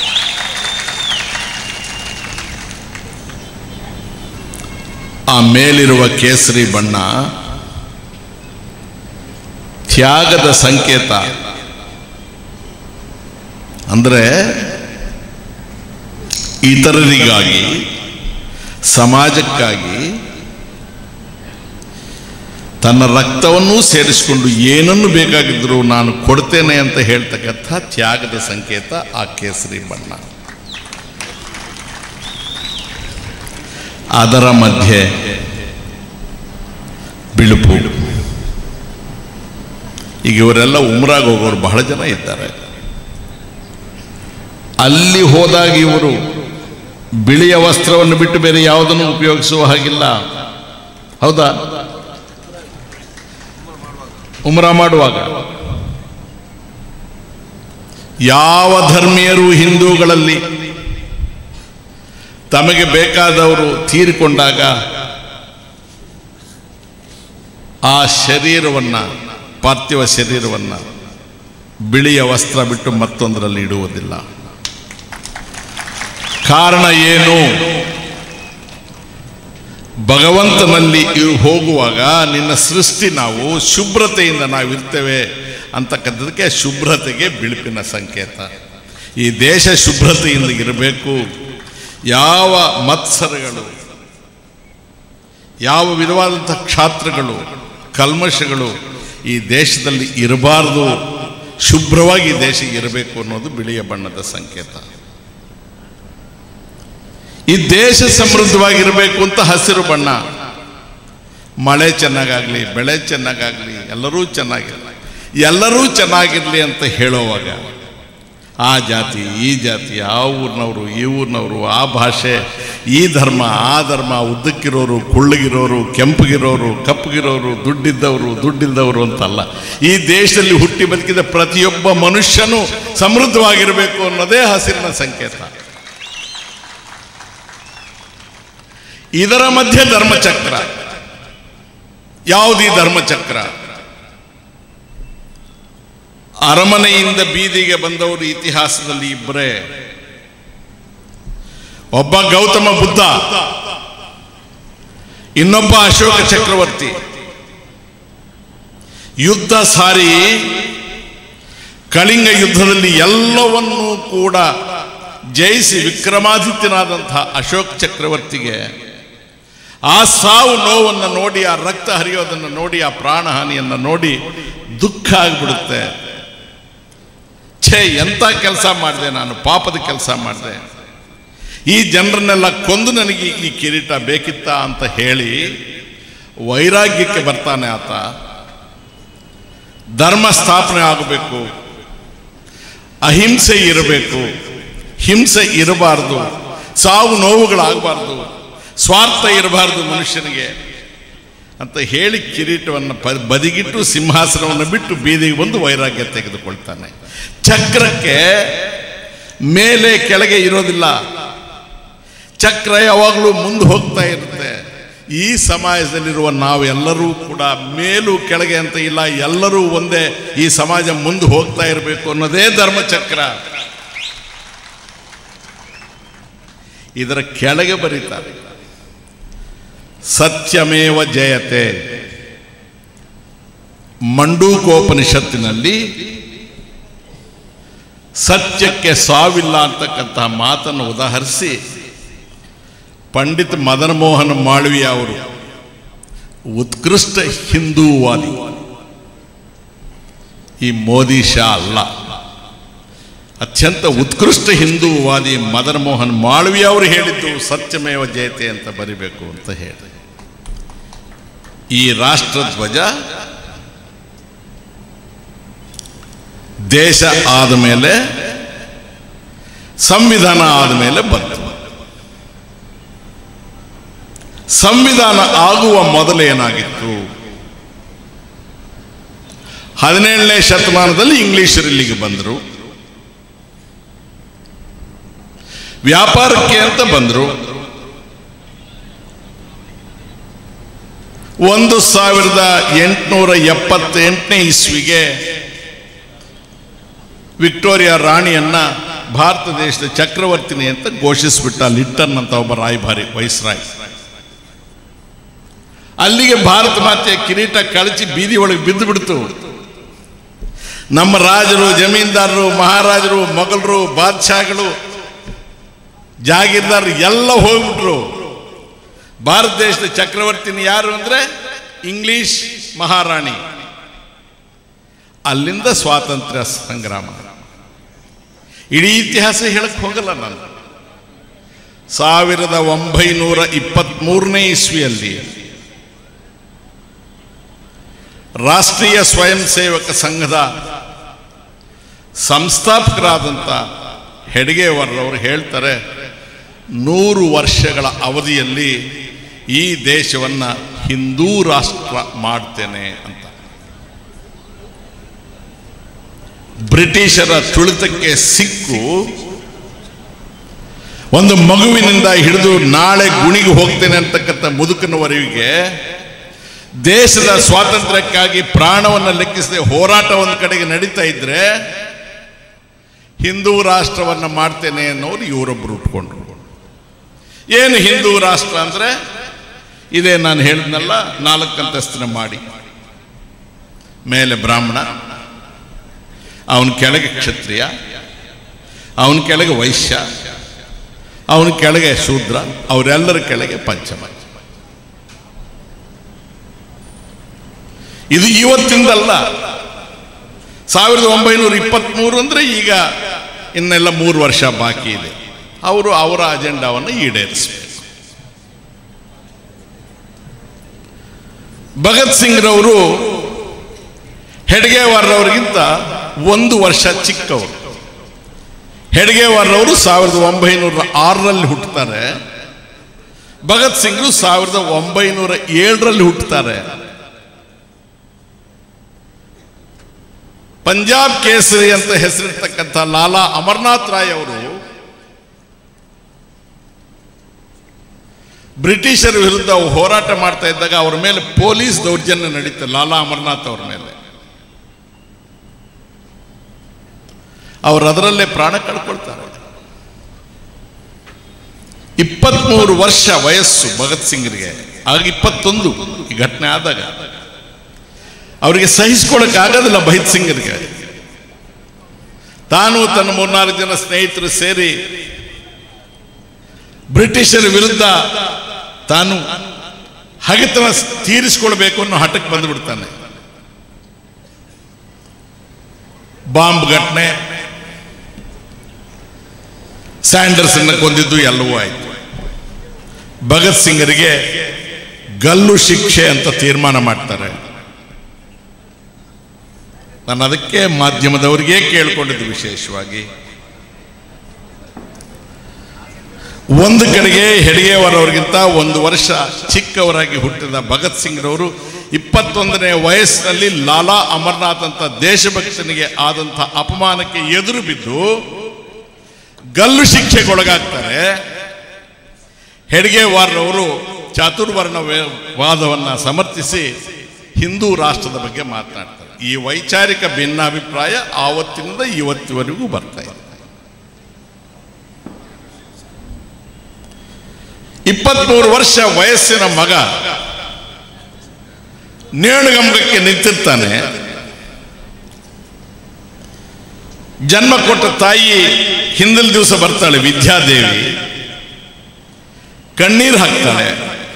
ಆ ಮೇಲಿರುವ ಕೇಸರಿ ಬಣ್ಣ ತ್ಯಾಗದ ಸಂಕೇತ ಅಂದರೆ ಇತರರಿಗಾಗಿ ಸಮಾಜಕ್ಕಾಗಿ ತನ್ನ ರಕ್ತವನ್ನೂ ಸೇರಿಸಿಕೊಂಡು ಏನನ್ನು ಬೇಕಾಗಿದ್ದರೂ ನಾನು ಕೊಡ್ತೇನೆ ಅಂತ ಹೇಳ್ತಕ್ಕಂಥ ತ್ಯಾಗದ ಸಂಕೇತ ಆ ಕೇಸರಿ ಬಣ್ಣ ಅದರ ಮಧ್ಯೆ ಬಿಳುಪು ಈಗ ಇವರೆಲ್ಲ ಉಮ್ರಾಗ ಹೋಗೋರು ಬಹಳ ಜನ ಇದ್ದಾರೆ ಅಲ್ಲಿ ಹೋದಾಗ ಇವರು ಬಿಳಿಯ ವಸ್ತ್ರವನ್ನು ಬಿಟ್ಟು ಬೇರೆ ಯಾವುದನ್ನು ಉಪಯೋಗಿಸುವ ಹಾಗಿಲ್ಲ ಹೌದಾ ಉಮ್ರಾ ಮಾಡುವಾಗ ಯಾವ ಧರ್ಮೀಯರು ಹಿಂದೂಗಳಲ್ಲಿ ತಮಗೆ ಬೇಕಾದವರು ತೀರಿಕೊಂಡಾಗ ಆ ಶರೀರವನ್ನ ಪಾರ್ಥಿವ ಶರೀರವನ್ನ ಬಿಳಿಯ ವಸ್ತ್ರ ಬಿಟ್ಟು ಮತ್ತೊಂದರಲ್ಲಿ ಇಡುವುದಿಲ್ಲ ಕಾರಣ ಏನು ಭಗವಂತನಲ್ಲಿ ಇವ್ ಹೋಗುವಾಗ ನಿನ್ನ ಸೃಷ್ಟಿ ನಾವು ಶುಭ್ರತೆಯಿಂದ ನಾವು ಇರ್ತೇವೆ ಅಂತಕ್ಕಂಥದಕ್ಕೆ ಶುಭ್ರತೆಗೆ ಬಿಳುಪಿನ ಸಂಕೇತ ಈ ದೇಶ ಶುಭ್ರತೆಯಿಂದ ಇರಬೇಕು ಯಾವ ಮತ್ಸರಗಳು ಯಾವ ವಿಧವಾದಂಥ ಕ್ಷಾತ್ರಗಳು ಕಲ್ಮಶಗಳು ಈ ದೇಶದಲ್ಲಿ ಇರಬಾರ್ದು ಶುಭ್ರವಾಗಿ ಈ ದೇಶ ಇರಬೇಕು ಅನ್ನೋದು ಬಿಳಿಯ ಬಣ್ಣದ ಸಂಕೇತ ಈ ದೇಶ ಸಮೃದ್ಧವಾಗಿರಬೇಕು ಅಂತ ಹಸಿರು ಬಣ್ಣ ಮಳೆ ಚೆನ್ನಾಗಾಗಲಿ ಬೆಳೆ ಚೆನ್ನಾಗಾಗಲಿ ಎಲ್ಲರೂ ಚೆನ್ನಾಗಿರಲಿ ಎಲ್ಲರೂ ಚೆನ್ನಾಗಿರಲಿ ಅಂತ ಹೇಳೋವಾಗ ಆ ಜಾತಿ ಈ ಜಾತಿ ಆ ಊರಿನವರು ಈ ಊರಿನವರು ಆ ಭಾಷೆ ಈ ಧರ್ಮ ಆ ಧರ್ಮ ಉದ್ದಕ್ಕಿರೋರು ಕುಳ್ಳಗಿರೋರು ಕೆಂಪಗಿರೋರು ಕಪ್ಪಗಿರೋರು ದುಡ್ಡಿದ್ದವರು ದುಡ್ಡಿಲ್ದವರು ಅಂತಲ್ಲ ಈ ದೇಶದಲ್ಲಿ ಹುಟ್ಟಿ ಬದುಕಿದ ಪ್ರತಿಯೊಬ್ಬ ಮನುಷ್ಯನೂ ಸಮೃದ್ಧವಾಗಿರಬೇಕು ಅನ್ನೋದೇ ಹಸಿರಿನ ಸಂಕೇತ ಇದರ ಮಧ್ಯೆ ಧರ್ಮಚಕ್ರ ಯಾವುದೀ ಧರ್ಮಚಕ್ರ ಅರಮನೆಯಿಂದ ಬೀದಿಗೆ ಬಂದವರು ಇತಿಹಾಸದಲ್ಲಿ ಇಬ್ಬರೇ ಒಬ್ಬ ಗೌತಮ ಬುದ್ಧ ಇನ್ನೊಬ್ಬ ಅಶೋಕ ಚಕ್ರವರ್ತಿ ಯುದ್ಧ ಸಾರಿ ಕಳಿಂಗ ಯುದ್ಧದಲ್ಲಿ ಎಲ್ಲವನ್ನೂ ಕೂಡ ಜಯಿಸಿ ವಿಕ್ರಮಾದಿತ್ಯನಾದಂತಹ ಅಶೋಕ್ ಚಕ್ರವರ್ತಿಗೆ ಆ ಸಾವು ನೋವನ್ನು ನೋಡಿ ಆ ರಕ್ತ ಹರಿಯೋದನ್ನು ನೋಡಿ ಆ ಪ್ರಾಣಹಾನಿಯನ್ನು ನೋಡಿ ದುಃಖ ಆಗಿಬಿಡುತ್ತೆ ಛೇ ಎಂಥ ಕೆಲಸ ಮಾಡಿದೆ ನಾನು ಪಾಪದ ಕೆಲಸ ಮಾಡಿದೆ ಈ ಜನರನ್ನೆಲ್ಲ ಕೊಂದು ನನಗೆ ಈ ಕಿರೀಟ ಬೇಕಿತ್ತ ಅಂತ ಹೇಳಿ ವೈರಾಗ್ಯಕ್ಕೆ ಬರ್ತಾನೆ ಆತ ಧರ್ಮ ಸ್ಥಾಪನೆ ಆಗಬೇಕು ಅಹಿಂಸೆ ಇರಬೇಕು ಹಿಂಸೆ ಇರಬಾರ್ದು ಸಾವು ನೋವುಗಳಾಗಬಾರ್ದು ಸ್ವಾರ್ಥ ಇರಬಾರ್ದು ಮನುಷ್ಯನಿಗೆ ಅಂತ ಹೇಳಿ ಕಿರೀಟವನ್ನು ಪ ಬದಿಗಿಟ್ಟು ಸಿಂಹಾಸನವನ್ನು ಬಿಟ್ಟು ಬೀದಿಗೆ ಬಂದು ವೈರಾಗ್ಯ ತೆಗೆದುಕೊಳ್ತಾನೆ ಚಕ್ರಕ್ಕೆ ಮೇಲೆ ಕೆಳಗೆ ಇರೋದಿಲ್ಲ ಚಕ್ರ ಯಾವಾಗಲೂ ಮುಂದೆ ಹೋಗ್ತಾ ಇರುತ್ತೆ ಈ ಸಮಾಜದಲ್ಲಿರುವ ನಾವೆಲ್ಲರೂ ಕೂಡ ಮೇಲು ಕೆಳಗೆ ಅಂತ ಇಲ್ಲ ಎಲ್ಲರೂ ಒಂದೇ ಈ ಸಮಾಜ ಮುಂದೆ ಹೋಗ್ತಾ ಇರಬೇಕು ಅನ್ನೋದೇ ಧರ್ಮಚಕ್ರ ಇದರ ಕೆಳಗೆ ಬರೀತಾರೆ ಸತ್ಯಮೇವ ಜಯತೆ ಮಂಡೂಕೋಪನಿಷತ್ತಿನಲ್ಲಿ ಸತ್ಯಕ್ಕೆ ಸಾವಿಲ್ಲ ಅಂತಕ್ಕಂತಹ ಮಾತನ್ನು ಉದಾಹರಿಸಿ ಪಂಡಿತ್ ಮದನ ಮೋಹನ್ ಮಾಳ್ವಿಯ ಅವರು ಉತ್ಕೃಷ್ಟ ಹಿಂದೂವಾದಿ ಈ ಮೋದಿ ಶಾ ಅಲ್ಲ ಅತ್ಯಂತ ಉತ್ಕೃಷ್ಟ ಹಿಂದೂವಾದಿ ಮದನ್ ಮೋಹನ್ ಮಾಳ್ವಿ ಅವರು ಹೇಳಿದ್ದು ಸತ್ಯಮೇವ ಜಯತೆ ಅಂತ ಬರಿಬೇಕು ಅಂತ ಹೇಳಿ ಈ ರಾಷ್ಟ್ರಧ್ವಜ ದೇಶ ಆದ ಮೇಲೆ ಸಂವಿಧಾನ ಆದ ಮೇಲೆ ಬಂತು ಸಂವಿಧಾನ ಆಗುವ ಮೊದಲೇನಾಗಿತ್ತು ಹದಿನೇಳನೇ ಶತಮಾನದಲ್ಲಿ ಇಂಗ್ಲಿಷರು ಇಲ್ಲಿಗೆ ಬಂದರು ವ್ಯಾಪಾರಕ್ಕೆ ಅಂತ ಬಂದರು ಒಂದು ಸಾವಿರದ ಎಂಟುನೂರ ಎಪ್ಪತ್ತೆಂಟನೇ ಇಸ್ವಿಗೆ ವಿಕ್ಟೋರಿಯಾ ರಾಣಿಯನ್ನ ಭಾರತ ದೇಶದ ಚಕ್ರವರ್ತಿನಿ ಅಂತ ಘೋಷಿಸಿಬಿಟ್ಟ ಲಿಟ್ಟನ್ ಅಂತ ಒಬ್ಬ ರಾಯಭಾರಿ ವೈಸ್ರಾಯ್ ಅಲ್ಲಿಗೆ ಭಾರತ ಮಾತೆಯ ಕಿರೀಟ ಕಳಚಿ ಬೀದಿ ಒಳಗೆ ಬಿದ್ದು ಬಿಡ್ತು ನಮ್ಮ ರಾಜರು ಜಮೀನ್ದಾರರು ಮಹಾರಾಜರು ಮೊಘಲರು ಬಾದ್ಶಾಗಳು ಜಾಗೀರ್ದಾರರು ಎಲ್ಲ ಹೋಗ್ಬಿಟ್ರು ಭಾರತ ದೇಶದ ಚಕ್ರವರ್ತಿನಿ ಯಾರು ಅಂದ್ರೆ ಇಂಗ್ಲಿಷ್ ಮಹಾರಾಣಿ ಅಲ್ಲಿಂದ ಸ್ವಾತಂತ್ರ್ಯ ಸಂಗ್ರಾಮ ಇಡೀ ಇತಿಹಾಸ ಹೇಳಕ್ ಹೋಗಲ್ಲ ನಾನು ಸಾವಿರದ ಒಂಬೈನೂರ ಇಪ್ಪತ್ತ್ಮೂರನೇ ಇಸ್ವಿಯಲ್ಲಿ ರಾಷ್ಟ್ರೀಯ ಸ್ವಯಂ ಸೇವಕ ಸಂಘದ ಸಂಸ್ಥಾಪಕರಾದಂಥ ಹೆಡ್ಗೇವರ್ರವರು ಹೇಳ್ತಾರೆ ನೂರು ವರ್ಷಗಳ ಅವಧಿಯಲ್ಲಿ ಈ ದೇಶವನ್ನು ಹಿಂದೂ ರಾಷ್ಟ್ರ ಮಾಡ್ತೇನೆ ಅಂತ ಬ್ರಿಟಿಷರ ತುಳಿತಕ್ಕೆ ಸಿಕ್ಕು ಒಂದು ಮಗುವಿನಿಂದ ಹಿಡಿದು ನಾಳೆ ಗುಣಿಗೆ ಹೋಗ್ತೇನೆ ಅಂತಕ್ಕಂಥ ಮುದುಕನವರೆಗೆ ದೇಶದ ಸ್ವಾತಂತ್ರ್ಯಕ್ಕಾಗಿ ಪ್ರಾಣವನ್ನು ಲೆಕ್ಕಿಸದೆ ಹೋರಾಟ ಒಂದು ಕಡೆಗೆ ನಡೀತಾ ಇದ್ರೆ ಹಿಂದೂ ರಾಷ್ಟ್ರವನ್ನು ಮಾಡ್ತೇನೆ ಅನ್ನೋರು ಇವರೊಬ್ಬರು ಉಟ್ಕೊಂಡ್ರು ಏನು ಹಿಂದೂ ರಾಷ್ಟ್ರ ಅಂದ್ರೆ ಇದೇ ನಾನು ಹೇಳಿದ್ನಲ್ಲ ನಾಲ್ಕು ಅಂತಸ್ತಿನ ಮಾಡಿ ಮೇಲೆ ಬ್ರಾಹ್ಮಣ ಅವನ ಕೆಳಗೆ ಕ್ಷತ್ರಿಯ ಅವನ ಕೆಳಗೆ ವೈಶ್ಯ ಅವನ ಕೆಳಗೆ ಶೂದ್ರ ಅವರೆಲ್ಲರ ಕೆಳಗೆ ಪಂಚಮ ಇದು ಇವತ್ತಿಂದಲ್ಲ ಸಾವಿರದ ಒಂಬೈನೂರ ಇಪ್ಪತ್ತ್ಮೂರು ಅಂದರೆ ಈಗ ಇನ್ನೆಲ್ಲ ಮೂರು ವರ್ಷ ಬಾಕಿ ಇದೆ ಅವರು ಅವರ ಅಜೆಂಡಾವನ್ನು ಈಡೇರಿಸಬೇಕು ಭಗತ್ ಸಿಂಗ್ರವರು ಹೆಡ್ಗೇವಾರ್ರವರಿಗಿಂತ ಒಂದು ವರ್ಷ ಚಿಕ್ಕವರು ಹೆಡ್ಗೇವಾರ್ರವರು ಸಾವಿರದ ಒಂಬೈನೂರ ಆರರಲ್ಲಿ ಹುಟ್ಟುತ್ತಾರೆ ಭಗತ್ ಸಿಂಗ್ರು ಸಾವಿರದ ಒಂಬೈನೂರ ಏಳರಲ್ಲಿ ಹುಟ್ಟುತ್ತಾರೆ ಪಂಜಾಬ್ ಕೇಸರಿ ಅಂತ ಹೆಸರಿರ್ತಕ್ಕಂಥ ಲಾಲಾ ಅಮರ್ನಾಥ್ ರಾಯ್ ಅವರು ಬ್ರಿಟಿಷರ ವಿರುದ್ಧ ಹೋರಾಟ ಮಾಡ್ತಾ ಇದ್ದಾಗ ಅವರ ಮೇಲೆ ಪೊಲೀಸ್ ದೌರ್ಜನ್ಯ ನಡೀತೆ ಲಾಲಾ ಅಮರ್ನಾಥ್ ಅವರ ಮೇಲೆ ಅವರು ಅದರಲ್ಲೇ ಪ್ರಾಣ ಕಳ್ಕೊಳ್ತಾರೆ ಇಪ್ಪತ್ಮೂರು ವರ್ಷ ವಯಸ್ಸು ಭಗತ್ ಸಿಂಗ್ರಿಗೆ ಆಗ ಇಪ್ಪತ್ತೊಂದು ಈ ಘಟನೆ ಆದಾಗ ಅವರಿಗೆ ಸಹಿಸ್ಕೊಳಕ್ ಆಗೋದಿಲ್ಲ ಭಗತ್ ಸಿಂಗ್ರಿಗೆ ತಾನು ತನ್ನ ಮೂರ್ನಾಲ್ಕು ಜನ ಸ್ನೇಹಿತರು ಸೇರಿ ಬ್ರಿಟಿಷರ ವಿರುದ್ಧ ತಾನು ಹಗೆತನ ತೀರಿಸಿಕೊಳ್ಬೇಕು ಅನ್ನೋ ಹಠಕ್ಕೆ ಬಂದುಬಿಡ್ತಾನೆ ಬಾಂಬ್ ಘಟನೆ ಸ್ಯಾಂಡರ್ಸನ್ನ ಕೊಂದಿದ್ದು ಎಲ್ಲವೂ ಆಯಿತು ಭಗತ್ ಸಿಂಗರಿಗೆ ಗಲ್ಲು ಶಿಕ್ಷೆ ಅಂತ ತೀರ್ಮಾನ ಮಾಡ್ತಾರೆ ನಾನು ಅದಕ್ಕೆ ಮಾಧ್ಯಮದವರಿಗೆ ಕೇಳ್ಕೊಂಡಿದ್ದು ವಿಶೇಷವಾಗಿ ಒಂದು ಕಡೆಗೆ ಹೆಡಿಗೆಯವರವರಿಗಿಂತ ಒಂದು ವರ್ಷ ಚಿಕ್ಕವರಾಗಿ ಹುಟ್ಟಿದ ಭಗತ್ ಸಿಂಗ್ರವರು ಇಪ್ಪತ್ತೊಂದನೇ ವಯಸ್ಸಿನಲ್ಲಿ ಲಾಲಾ ಅಮರ್ನಾಥ್ ಅಂತ ದೇಶಭಕ್ತನಿಗೆ ಆದಂಥ ಅಪಮಾನಕ್ಕೆ ಎದುರು ಬಿದ್ದು ಗಲ್ಲು ಶಿಕ್ಷೆಗೊಳಗಾಗ್ತಾರೆ ಹೆಡ್ಗೇವಾರ್ರವರು ಚಾತುರ್ವರ್ಣ ವೇ- ವಾದವನ್ನ ಸಮರ್ಥಿಸಿ ಹಿಂದೂ ರಾಷ್ಟ್ರದ ಬಗ್ಗೆ ಮಾತನಾಡ್ತಾರೆ ಈ ವೈಚಾರಿಕ ಭಿನ್ನಾಭಿಪ್ರಾಯ ಆವತ್ತಿನಿಂದ ಇವತ್ತಿವರೆಗೂ ಬರ್ತಾ ಇದೆ ಇಪ್ಪತ್ಮೂರು ವರ್ಷ ವಯಸ್ಸಿನ ಮಗ ನೇಣುಗಂಬಕ್ಕೆ ನಿಂತಿರ್ತಾನೆ ಜನ್ಮ ಕೊಟ್ಟ ತಾಯಿ ಹಿಂದಿನ ದಿವಸ ಬರ್ತಾಳೆ ವಿದ್ಯಾದೇವಿ ಕಣ್ಣೀರು ಹಾಕ್ತಾಳೆ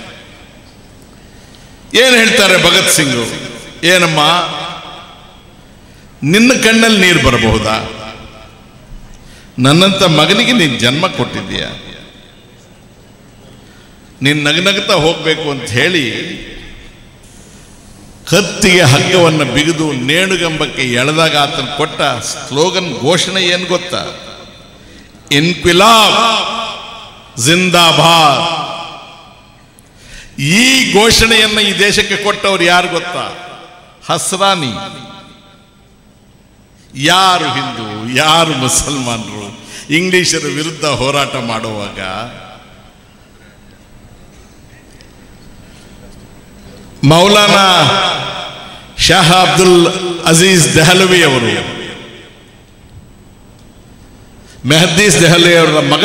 ಏನು ಹೇಳ್ತಾರೆ ಭಗತ್ ಸಿಂಗ್ ಏನಮ್ಮ ನಿನ್ನ ಕಣ್ಣಲ್ಲಿ ನೀರು ಬರಬಹುದಾ ನನ್ನಂತ ಮಗನಿಗೆ ನೀನು ಜನ್ಮ ಕೊಟ್ಟಿದ್ದೀಯ ನೀನು ನಗನಗ್ತಾ ಹೋಗ್ಬೇಕು ಅಂತ ಹೇಳಿ ಕತ್ತಿಗೆ ಹಗ್ಗವನ್ನು ಬಿಗಿದು ನೇಣುಗಂಬಕ್ಕೆ ಎಳೆದಾಗ ಆತನ ಕೊಟ್ಟ ಸ್ಲೋಗನ್ ಘೋಷಣೆ ಏನು ಗೊತ್ತಾ ಇನ್ಕ್ವಿಲಾಬ್ ಜಿಂದಾಬಾದ್ ಈ ಘೋಷಣೆಯನ್ನು ಈ ದೇಶಕ್ಕೆ ಕೊಟ್ಟವ್ರು ಯಾರು ಗೊತ್ತಾ ಹಸ್ರಾನಿ ಯಾರು ಹಿಂದೂ ಯಾರು ಮುಸಲ್ಮಾನರು ಇಂಗ್ಲಿಷರ ವಿರುದ್ಧ ಹೋರಾಟ ಮಾಡುವಾಗ ಮೌಲಾನಾ ಶಾಹ ಅಬ್ದುಲ್ ಅಜೀಜ್ ದೆಹಲವಿ ಅವರು ಮೆಹದೀಸ್ ದೆಹಲಿ ಅವರ ಮಗ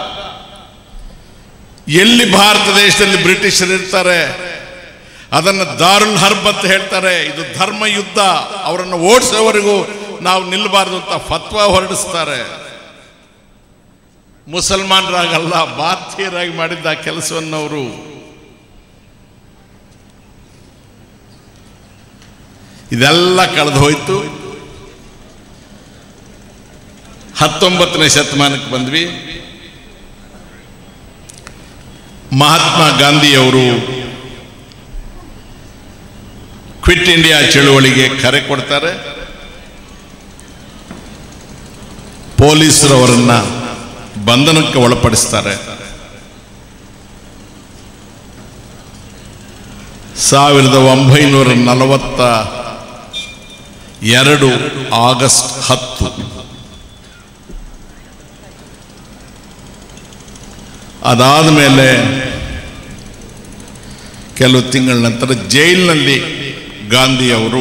ಎಲ್ಲಿ ಭಾರತ ದೇಶದಲ್ಲಿ ಬ್ರಿಟಿಷರು ಇರ್ತಾರೆ ಅದನ್ನು ದಾರುಲ್ ಹರ್ಬ್ ಅಂತ ಹೇಳ್ತಾರೆ ಇದು ಧರ್ಮ ಯುದ್ಧ ಅವರನ್ನು ಓಡಿಸೋವರೆಗೂ ನಾವು ನಿಲ್ಲಬಾರ್ದು ಅಂತ ಫತ್ವಾ ಹೊರಡಿಸ್ತಾರೆ ಮುಸಲ್ಮಾನರಾಗಲ್ಲ ಭಾರತೀಯರಾಗಿ ಮಾಡಿದ್ದ ಕೆಲಸವನ್ನು ಅವರು ಇದೆಲ್ಲ ಕಳೆದು ಹೋಯ್ತು ಹತ್ತೊಂಬತ್ತನೇ ಶತಮಾನಕ್ಕೆ ಬಂದ್ವಿ ಮಹಾತ್ಮ ಗಾಂಧಿಯವರು ಕ್ವಿಟ್ ಇಂಡಿಯಾ ಚಳುವಳಿಗೆ ಕರೆ ಕೊಡ್ತಾರೆ ಪೊಲೀಸರವರನ್ನ ಬಂಧನಕ್ಕೆ ಒಳಪಡಿಸ್ತಾರೆ ಸಾವಿರದ ಒಂಬೈನೂರ ನಲವತ್ತ ಎರಡು ಆಗಸ್ಟ್ ಹತ್ತು ಅದಾದ ಮೇಲೆ ಕೆಲವು ತಿಂಗಳ ನಂತರ ಜೈಲಿನಲ್ಲಿ ಗಾಂಧಿಯವರು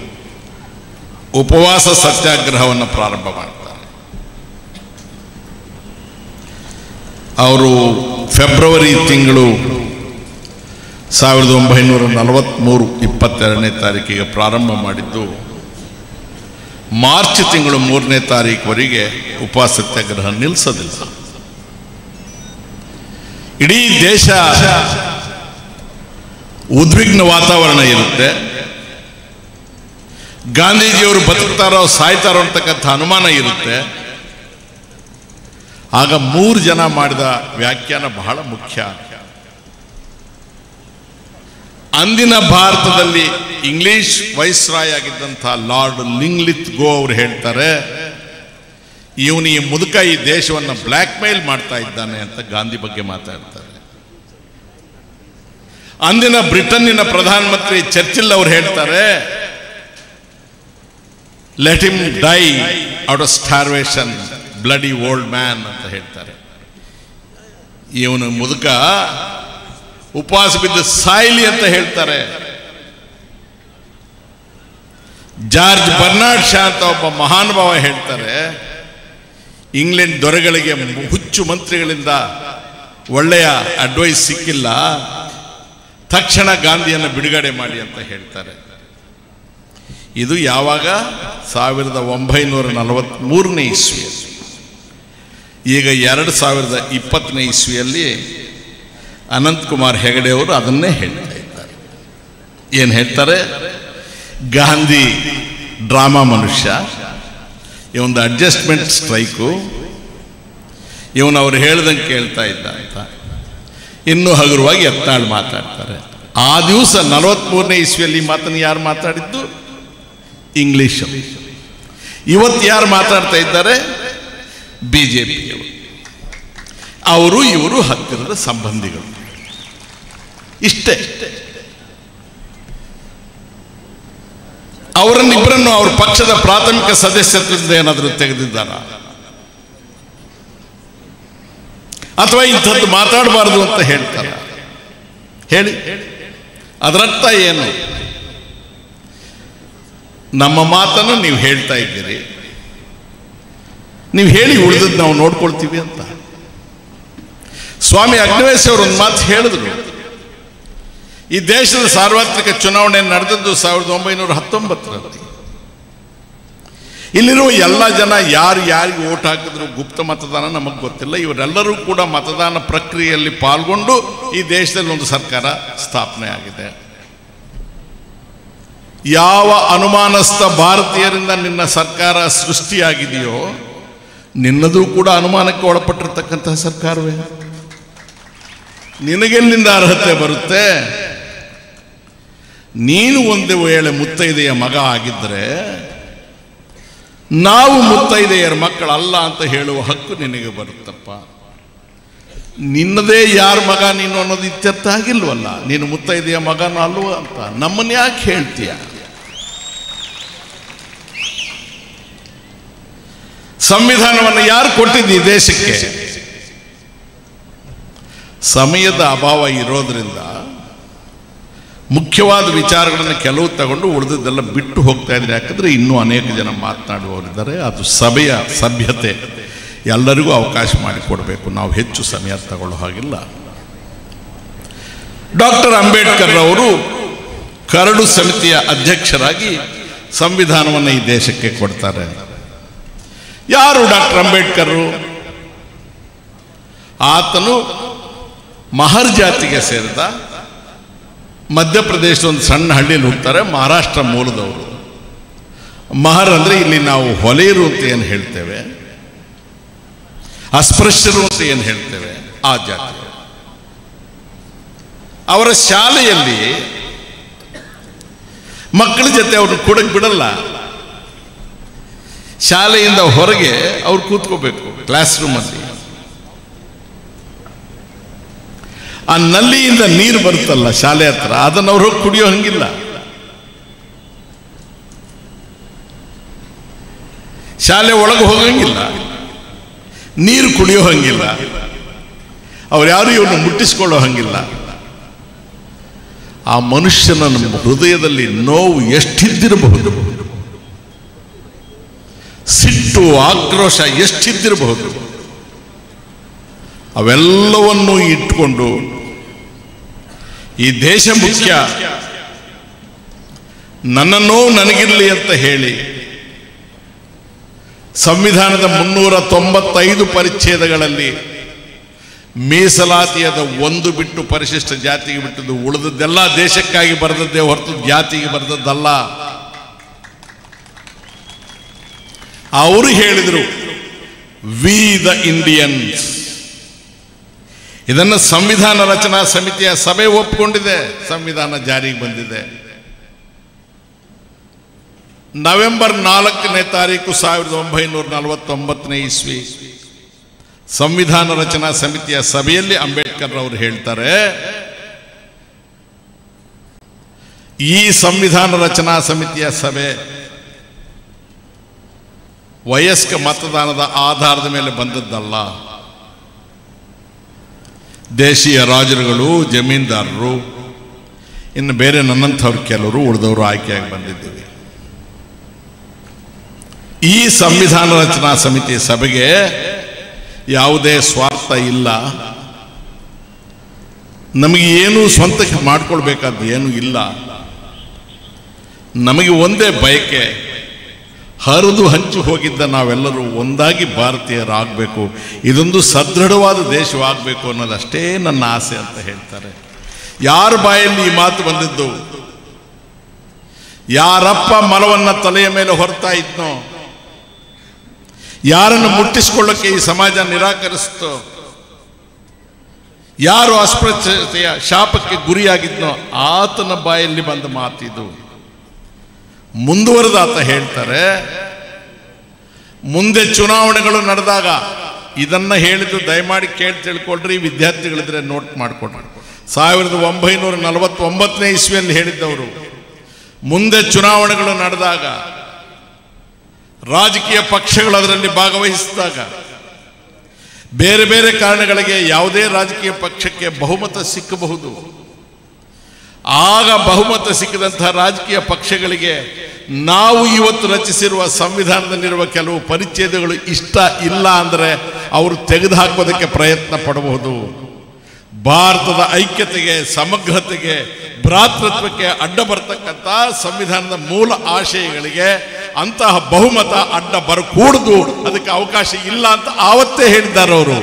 ಉಪವಾಸ ಸತ್ಯಾಗ್ರಹವನ್ನು ಪ್ರಾರಂಭ ಮಾಡ್ತಾರೆ ಅವರು ಫೆಬ್ರವರಿ ತಿಂಗಳು ಸಾವಿರದ ಒಂಬೈನೂರ ನಲವತ್ತ್ಮೂರು ಇಪ್ಪತ್ತೆರಡನೇ ತಾರೀಕಿಗೆ ಪ್ರಾರಂಭ ಮಾಡಿದ್ದು ಮಾರ್ಚ್ ತಿಂಗಳು ಮೂರನೇ ತಾರೀಕುವರೆಗೆ ಉಪವಾಸ ಸತ್ಯಾಗ್ರಹ ನಿಲ್ಲಿಸೋದಿಲ್ಲ ಇಡೀ ದೇಶ ಉದ್ವಿಗ್ನ ವಾತಾವರಣ ಇರುತ್ತೆ ಗಾಂಧೀಜಿಯವರು ಬದುಕ್ತಾರೋ ಸಾಯ್ತಾರೋ ಅಂತಕ್ಕಂಥ ಅನುಮಾನ ಇರುತ್ತೆ ಆಗ ಮೂರು ಜನ ಮಾಡಿದ ವ್ಯಾಖ್ಯಾನ ಬಹಳ ಮುಖ್ಯ ಅಂದಿನ ಭಾರತದಲ್ಲಿ ಇಂಗ್ಲಿಷ್ ವೈಸ್ರಾಯ್ ಆಗಿದ್ದಂಥ ಲಾರ್ಡ್ ಲಿಂಗ್ಲಿತ್ ಗೋ ಅವರು ಹೇಳ್ತಾರೆ ಇವನು ಈ ಮುದುಕ ಈ ದೇಶವನ್ನು ಬ್ಲ್ಯಾಕ್ ಮೇಲ್ ಮಾಡ್ತಾ ಇದ್ದಾನೆ ಅಂತ ಗಾಂಧಿ ಬಗ್ಗೆ ಮಾತಾಡ್ತಾರೆ ಅಂದಿನ ಬ್ರಿಟನ್ನಿನ ಪ್ರಧಾನಮಂತ್ರಿ ಚರ್ಚಿಲ್ ಅವರು ಹೇಳ್ತಾರೆ let him die out of starvation bloody old man ಅಂತ ಹೇಳ್ತಾರೆ ಇವನು ಮುದುಕ ಉಪವಾಸ ಬಿದ್ದು ಸಾಯ್ಲಿ ಅಂತ ಹೇಳ್ತಾರೆ ಜಾರ್ಜ್ ಬರ್ನಾಡ್ ಶಾ ಅಂತ ಒಬ್ಬ ಮಹಾನುಭಾವ ಹೇಳ್ತಾರೆ ಇಂಗ್ಲೆಂಡ್ ದೊರೆಗಳಿಗೆ ಹುಚ್ಚು ಮಂತ್ರಿಗಳಿಂದ ಒಳ್ಳೆಯ ಅಡ್ವೈಸ್ ಸಿಕ್ಕಿಲ್ಲ ತಕ್ಷಣ ಗಾಂಧಿಯನ್ನು ಬಿಡುಗಡೆ ಮಾಡಿ ಅಂತ ಹೇಳ್ತಾರೆ ಇದು ಯಾವಾಗ ಸಾವಿರದ ಒಂಬೈನೂರ ನಲವತ್ತ್ಮೂರನೇ ಇಸ್ವಿ ಈಗ ಎರಡು ಸಾವಿರದ ಇಪ್ಪತ್ತನೇ ಇಸ್ವಿಯಲ್ಲಿ ಅನಂತಕುಮಾರ್ ಹೆಗಡೆ ಅವರು ಅದನ್ನೇ ಹೇಳ್ತಾ ಇದ್ದಾರೆ ಏನು ಹೇಳ್ತಾರೆ ಗಾಂಧಿ ಡ್ರಾಮಾ ಮನುಷ್ಯ ಇವೊಂದು ಅಡ್ಜಸ್ಟ್ಮೆಂಟ್ ಸ್ಟ್ರೈಕು ಇವನು ಅವ್ರು ಹೇಳ್ದಂಗೆ ಕೇಳ್ತಾ ಇದ್ದ ಅಂತ ಇನ್ನೂ ಹಗುರವಾಗಿ ಎತ್ತಾಳು ಮಾತಾಡ್ತಾರೆ ಆ ದಿವಸ ನಲವತ್ಮೂರನೇ ಇಸ್ವಿಯಲ್ಲಿ ಈ ಮಾತನ್ನು ಯಾರು ಮಾತಾಡಿದ್ದು ಇಂಗ್ಲಿಷ್ ಇವತ್ತು ಯಾರು ಮಾತಾಡ್ತಾ ಇದ್ದಾರೆ ಬಿ ಜೆ ಪಿಯವರು ಅವರು ಇವರು ಹತ್ತಿರದ ಸಂಬಂಧಿಗಳು ಇಷ್ಟೇ ಅವರನ್ನಿಬ್ಬರನ್ನು ಅವ್ರ ಪಕ್ಷದ ಪ್ರಾಥಮಿಕ ಸದಸ್ಯತ್ವದಿಂದ ಏನಾದರೂ ತೆಗೆದಿದ್ದಾರ ಅಥವಾ ಇಂಥದ್ದು ಮಾತಾಡಬಾರದು ಅಂತ ಹೇಳ್ತಾರ ಹೇಳಿ ಅದರರ್ಥ ಏನು ನಮ್ಮ ಮಾತನ್ನು ನೀವು ಹೇಳ್ತಾ ಇದ್ದೀರಿ ನೀವು ಹೇಳಿ ಉಳಿದದ್ದು ನಾವು ನೋಡ್ಕೊಳ್ತೀವಿ ಅಂತ ಸ್ವಾಮಿ ಅಗ್ನಿವೇಶ್ ಅವರು ಒಂದು ಮಾತು ಹೇಳಿದ್ರು ಈ ದೇಶದ ಸಾರ್ವತ್ರಿಕ ಚುನಾವಣೆ ನಡೆದದ್ದು ಸಾವಿರದ ಒಂಬೈನೂರ ಹತ್ತೊಂಬತ್ತರಲ್ಲಿ ಇಲ್ಲಿರುವ ಎಲ್ಲ ಜನ ಯಾರು ಯಾರಿಗೆ ಓಟ್ ಹಾಕಿದ್ರು ಗುಪ್ತ ಮತದಾನ ನಮಗೆ ಗೊತ್ತಿಲ್ಲ ಇವರೆಲ್ಲರೂ ಕೂಡ ಮತದಾನ ಪ್ರಕ್ರಿಯೆಯಲ್ಲಿ ಪಾಲ್ಗೊಂಡು ಈ ದೇಶದಲ್ಲಿ ಒಂದು ಸರ್ಕಾರ ಸ್ಥಾಪನೆ ಆಗಿದೆ ಯಾವ ಅನುಮಾನಸ್ಥ ಭಾರತೀಯರಿಂದ ನಿನ್ನ ಸರ್ಕಾರ ಸೃಷ್ಟಿಯಾಗಿದೆಯೋ ನಿನ್ನದು ಕೂಡ ಅನುಮಾನಕ್ಕೆ ಒಳಪಟ್ಟಿರ್ತಕ್ಕಂತಹ ಸರ್ಕಾರವೇ ನಿನಗೆಲ್ಲಿಂದ ಅರ್ಹತೆ ಬರುತ್ತೆ ನೀನು ಒಂದು ವೇಳೆ ಮುತ್ತೈದೆಯ ಮಗ ಆಗಿದ್ದರೆ ನಾವು ಮುತ್ತೈದೆಯರ ಮಕ್ಕಳಲ್ಲ ಅಂತ ಹೇಳುವ ಹಕ್ಕು ನಿನಗೆ ಬರುತ್ತಪ್ಪ ನಿನ್ನದೇ ಯಾರ ಮಗ ನೀನು ಅನ್ನೋದು ಇತ್ಯರ್ಥ ಆಗಿಲ್ವಲ್ಲ ನೀನು ಮುತ್ತೈದೆಯ ಮಗನೂ ಅಲ್ವ ಅಂತ ನಮ್ಮನ್ನ ಯಾಕೆ ಹೇಳ್ತೀಯ ಸಂವಿಧಾನವನ್ನು ಯಾರು ಕೊಟ್ಟಿದ್ದು ಈ ದೇಶಕ್ಕೆ ಸಮಯದ ಅಭಾವ ಇರೋದ್ರಿಂದ ಮುಖ್ಯವಾದ ವಿಚಾರಗಳನ್ನು ಕೆಲವು ತಗೊಂಡು ಉಳಿದದ್ದೆಲ್ಲ ಬಿಟ್ಟು ಹೋಗ್ತಾ ಇದ್ರೆ ಯಾಕಂದ್ರೆ ಇನ್ನೂ ಅನೇಕ ಜನ ಮಾತನಾಡುವವರಿದ್ದಾರೆ ಅದು ಸಭೆಯ ಸಭ್ಯತೆ ಎಲ್ಲರಿಗೂ ಅವಕಾಶ ಮಾಡಿಕೊಡ್ಬೇಕು ನಾವು ಹೆಚ್ಚು ಸಮಯ ತಗೊಳ್ಳೋ ಹಾಗಿಲ್ಲ ಡಾಕ್ಟರ್ ಅಂಬೇಡ್ಕರ್ ಅವರು ಕರಡು ಸಮಿತಿಯ ಅಧ್ಯಕ್ಷರಾಗಿ ಸಂವಿಧಾನವನ್ನು ಈ ದೇಶಕ್ಕೆ ಕೊಡ್ತಾರೆ ಯಾರು ಡಾಕ್ಟರ್ ಅಂಬೇಡ್ಕರ್ ಆತನು ಮಹರ್ ಜಾತಿಗೆ ಸೇರಿದ ಮಧ್ಯಪ್ರದೇಶದ ಒಂದು ಸಣ್ಣ ಹಳ್ಳಿಯಲ್ಲಿ ಹೋಗ್ತಾರೆ ಮಹಾರಾಷ್ಟ್ರ ಮೂಲದವರು ಮಹರ್ ಅಂದರೆ ಇಲ್ಲಿ ನಾವು ಹೊಲೆಯರು ಅಂತ ಏನು ಹೇಳ್ತೇವೆ ಅಸ್ಪೃಶ್ಯರು ಅಂತ ಏನು ಹೇಳ್ತೇವೆ ಆ ಜಾತಿ ಅವರ ಶಾಲೆಯಲ್ಲಿ ಮಕ್ಕಳ ಜೊತೆ ಅವ್ರನ್ನ ಕೂಡಕ್ಕೆ ಬಿಡಲ್ಲ ಶಾಲೆಯಿಂದ ಹೊರಗೆ ಅವ್ರು ಕೂತ್ಕೋಬೇಕು ಕ್ಲಾಸ್ ರೂಮಲ್ಲಿ ಆ ನಲ್ಲಿಯಿಂದ ನೀರು ಬರುತ್ತಲ್ಲ ಶಾಲೆ ಹತ್ರ ಅದನ್ನು ಅವ್ರು ಹೋಗಿ ಕುಡಿಯೋ ಹಂಗಿಲ್ಲ ಶಾಲೆ ಒಳಗೆ ಹೋಗಂಗಿಲ್ಲ ನೀರು ಕುಡಿಯೋ ಹಂಗಿಲ್ಲ ಅವ್ರು ಯಾರು ಇವ್ರನ್ನ ಮುಟ್ಟಿಸ್ಕೊಳ್ಳೋ ಹಂಗಿಲ್ಲ ಆ ಮನುಷ್ಯನ ನಮ್ಮ ಹೃದಯದಲ್ಲಿ ನೋವು ಎಷ್ಟಿದ್ದಿರಬಹುದು ಸಿಟ್ಟು ಆಕ್ರೋಶ ಎಷ್ಟಿದ್ದಿರಬಹುದು ಅವೆಲ್ಲವನ್ನೂ ಇಟ್ಕೊಂಡು ಈ ದೇಶ ಮುಖ್ಯ ನನ್ನ ನೋವು ನನಗಿರಲಿ ಅಂತ ಹೇಳಿ ಸಂವಿಧಾನದ ಮುನ್ನೂರ ತೊಂಬತ್ತೈದು ಪರಿಚ್ಛೇದಗಳಲ್ಲಿ ಮೀಸಲಾತಿಯದ ಒಂದು ಬಿಟ್ಟು ಪರಿಶಿಷ್ಟ ಜಾತಿಗೆ ಬಿಟ್ಟದ್ದು ಉಳಿದದ್ದೆಲ್ಲ ದೇಶಕ್ಕಾಗಿ ಬರೆದದ್ದೇ ಹೊರತು ಜಾತಿಗೆ ಬರೆದದ್ದಲ್ಲ ಅವರು ಹೇಳಿದರು ವಿ ದ ಇಂಡಿಯನ್ಸ್ ಇದನ್ನು ಸಂವಿಧಾನ ರಚನಾ ಸಮಿತಿಯ ಸಭೆ ಒಪ್ಪಿಕೊಂಡಿದೆ ಸಂವಿಧಾನ ಜಾರಿಗೆ ಬಂದಿದೆ ನವೆಂಬರ್ ನಾಲ್ಕನೇ ತಾರೀಕು ಸಾವಿರದ ಒಂಬೈನೂರ ನಲವತ್ತೊಂಬತ್ತನೇ ಇಸ್ವಿ ಸಂವಿಧಾನ ರಚನಾ ಸಮಿತಿಯ ಸಭೆಯಲ್ಲಿ ಅಂಬೇಡ್ಕರ್ ಅವರು ಹೇಳ್ತಾರೆ ಈ ಸಂವಿಧಾನ ರಚನಾ ಸಮಿತಿಯ ಸಭೆ ವಯಸ್ಕ ಮತದಾನದ ಆಧಾರದ ಮೇಲೆ ಬಂದದ್ದಲ್ಲ ದೇಶೀಯ ರಾಜರುಗಳು ಜಮೀನ್ದಾರರು ಇನ್ನು ಬೇರೆ ನನ್ನಂಥವ್ರು ಕೆಲವರು ಉಳಿದವರು ಆಯ್ಕೆಯಾಗಿ ಬಂದಿದ್ದೀವಿ ಈ ಸಂವಿಧಾನ ರಚನಾ ಸಮಿತಿ ಸಭೆಗೆ ಯಾವುದೇ ಸ್ವಾರ್ಥ ಇಲ್ಲ ನಮಗೆ ಏನೂ ಸ್ವಂತಕ್ಕೆ ಮಾಡ್ಕೊಳ್ಬೇಕಾದ್ದು ಏನೂ ಇಲ್ಲ ನಮಗೆ ಒಂದೇ ಬಯಕೆ ಹರಿದು ಹಂಚಿ ಹೋಗಿದ್ದ ನಾವೆಲ್ಲರೂ ಒಂದಾಗಿ ಭಾರತೀಯರಾಗಬೇಕು ಇದೊಂದು ಸದೃಢವಾದ ದೇಶವಾಗಬೇಕು ಅನ್ನೋದಷ್ಟೇ ನನ್ನ ಆಸೆ ಅಂತ ಹೇಳ್ತಾರೆ ಯಾರ ಬಾಯಲ್ಲಿ ಈ ಮಾತು ಬಂದಿದ್ದು ಯಾರಪ್ಪ ಮಲವನ್ನ ತಲೆಯ ಮೇಲೆ ಹೊರ್ತಾ ಇದ್ನೋ ಯಾರನ್ನು ಮುಟ್ಟಿಸಿಕೊಳ್ಳಕ್ಕೆ ಈ ಸಮಾಜ ನಿರಾಕರಿಸ್ತೋ ಯಾರು ಅಸ್ಪೃಶ್ಯತೆಯ ಶಾಪಕ್ಕೆ ಗುರಿಯಾಗಿದ್ನೋ ಆತನ ಬಾಯಲ್ಲಿ ಬಂದ ಮಾತಿದು ಮುಂದುವರೆದ ಆತ ಹೇಳ್ತಾರೆ ಮುಂದೆ ಚುನಾವಣೆಗಳು ನಡೆದಾಗ ಇದನ್ನ ಹೇಳಿದ್ದು ದಯಮಾಡಿ ಕೇಳಿ ತಿಳ್ಕೊಳ್ರಿ ವಿದ್ಯಾರ್ಥಿಗಳಿದ್ರೆ ನೋಟ್ ಮಾಡಿಕೊಡ್ರಿ ಸಾವಿರದ ಒಂಬೈನೂರ ನಲವತ್ತೊಂಬತ್ತನೇ ಇಸ್ವಿಯಲ್ಲಿ ಹೇಳಿದ್ದವರು ಮುಂದೆ ಚುನಾವಣೆಗಳು ನಡೆದಾಗ ರಾಜಕೀಯ ಪಕ್ಷಗಳು ಅದರಲ್ಲಿ ಭಾಗವಹಿಸಿದಾಗ ಬೇರೆ ಬೇರೆ ಕಾರಣಗಳಿಗೆ ಯಾವುದೇ ರಾಜಕೀಯ ಪಕ್ಷಕ್ಕೆ ಬಹುಮತ ಸಿಕ್ಕಬಹುದು ಆಗ ಬಹುಮತ ಸಿಕ್ಕಿದಂತಹ ರಾಜಕೀಯ ಪಕ್ಷಗಳಿಗೆ ನಾವು ಇವತ್ತು ರಚಿಸಿರುವ ಸಂವಿಧಾನದಲ್ಲಿರುವ ಕೆಲವು ಪರಿಚ್ಛೇದಗಳು ಇಷ್ಟ ಇಲ್ಲ ಅಂದರೆ ಅವರು ತೆಗೆದುಹಾಕೋದಕ್ಕೆ ಪ್ರಯತ್ನ ಪಡಬಹುದು ಭಾರತದ ಐಕ್ಯತೆಗೆ ಸಮಗ್ರತೆಗೆ ಭ್ರಾತೃತ್ವಕ್ಕೆ ಅಡ್ಡ ಬರ್ತಕ್ಕಂಥ ಸಂವಿಧಾನದ ಮೂಲ ಆಶಯಗಳಿಗೆ ಅಂತಹ ಬಹುಮತ ಅಡ್ಡ ಬರಕೂಡದು ಅದಕ್ಕೆ ಅವಕಾಶ ಇಲ್ಲ ಅಂತ ಆವತ್ತೇ ಹೇಳಿದ್ದಾರೆ ಅವರು